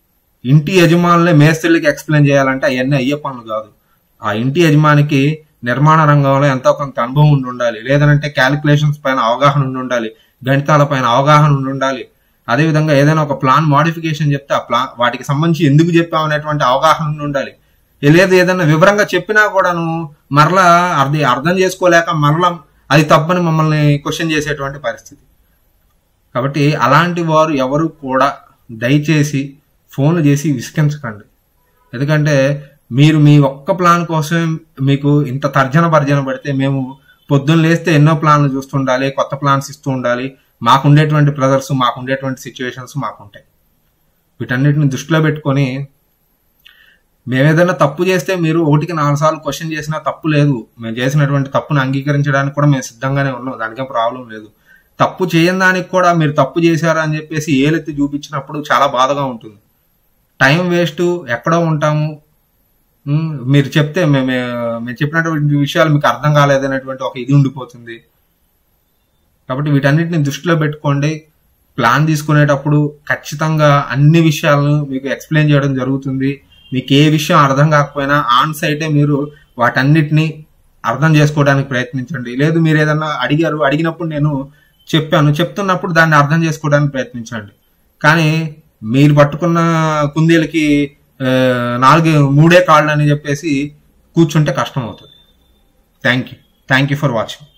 ఇంటి యజమానులే మేస్త్రులకి ఎక్స్ప్లెయిన్ చేయాలంటే అవన్నీ అయ్యే పనులు కాదు ఆ ఇంటి యజమానికి నిర్మాణ రంగంలో ఎంతో కొంత అనుభవం ఉండి ఉండాలి లేదంటే క్యాలిక్యులేషన్స్ పైన అవగాహన ఉండి ఉండాలి గణితాల పైన అవగాహన ఉండి ఉండాలి అదేవిధంగా ఏదైనా ఒక ప్లాన్ మోడిఫికేషన్ చెప్తే ఆ ప్లాన్ వాటికి సంబంధించి ఎందుకు చెప్పామనేటువంటి అవగాహన ఉండి ఉండాలి లేదు ఏదైనా వివరంగా చెప్పినా కూడాను మరలా అర్థం అర్థం చేసుకోలేక మరలా అది తప్పని మమ్మల్ని క్వశ్చన్ చేసేటువంటి పరిస్థితి కాబట్టి అలాంటి వారు ఎవరు కూడా దయచేసి ఫోన్లు చేసి విసిగించకండి ఎందుకంటే మీరు మీ ఒక్క ప్లాన్ కోసం మీకు ఇంత తర్జన భర్జన పడితే మేము పొద్దున్న లేస్తే ఎన్నో ప్లాన్లు చూస్తుండాలి కొత్త ప్లాన్స్ ఇస్తూ ఉండాలి మాకుండేటువంటి ప్రెజర్స్ మాకుండేటువంటి సిచ్యువేషన్స్ మాకుంటాయి వీటన్నిటిని దృష్టిలో పెట్టుకొని మేము ఏదైనా తప్పు చేస్తే మీరు ఒకటికి నాలుగు సార్లు క్వశ్చన్ చేసినా తప్పు లేదు మేము చేసినటువంటి తప్పును అంగీకరించడానికి కూడా మేము సిద్ధంగానే ఉన్నాం దానికేం ప్రాబ్లం లేదు తప్పు చేయని దానికి కూడా మీరు తప్పు చేశారా అని చెప్పేసి ఏలెత్తి చూపించినప్పుడు చాలా బాధగా ఉంటుంది టైం వేస్ట్ ఎక్కడో ఉంటాము ఉమ్, మీరు చెప్తే మేము మేము చెప్పినటువంటి విషయాలు మీకు అర్థం కాలేదనేటువంటి ఒక ఇది ఉండిపోతుంది కాబట్టి వీటన్నిటిని దృష్టిలో పెట్టుకోండి ప్లాన్ తీసుకునేటప్పుడు ఖచ్చితంగా అన్ని విషయాలను మీకు ఎక్స్ప్లెయిన్ చేయడం జరుగుతుంది మీకు ఏ విషయం అర్థం కాకపోయినా ఆన్ సైటే మీరు వాటన్నిటిని అర్థం చేసుకోవడానికి ప్రయత్నించండి లేదు మీరు ఏదన్నా అడిగారు అడిగినప్పుడు నేను చెప్పాను చెప్తున్నప్పుడు దాన్ని అర్థం చేసుకోవడానికి ప్రయత్నించండి కానీ మీరు పట్టుకున్న కుందేలకి ఆ, నాలుగు మూడే కాళ్ళు అని చెప్పేసి కూర్చుంటే కష్టం అవుతుంది thank you thank you for watching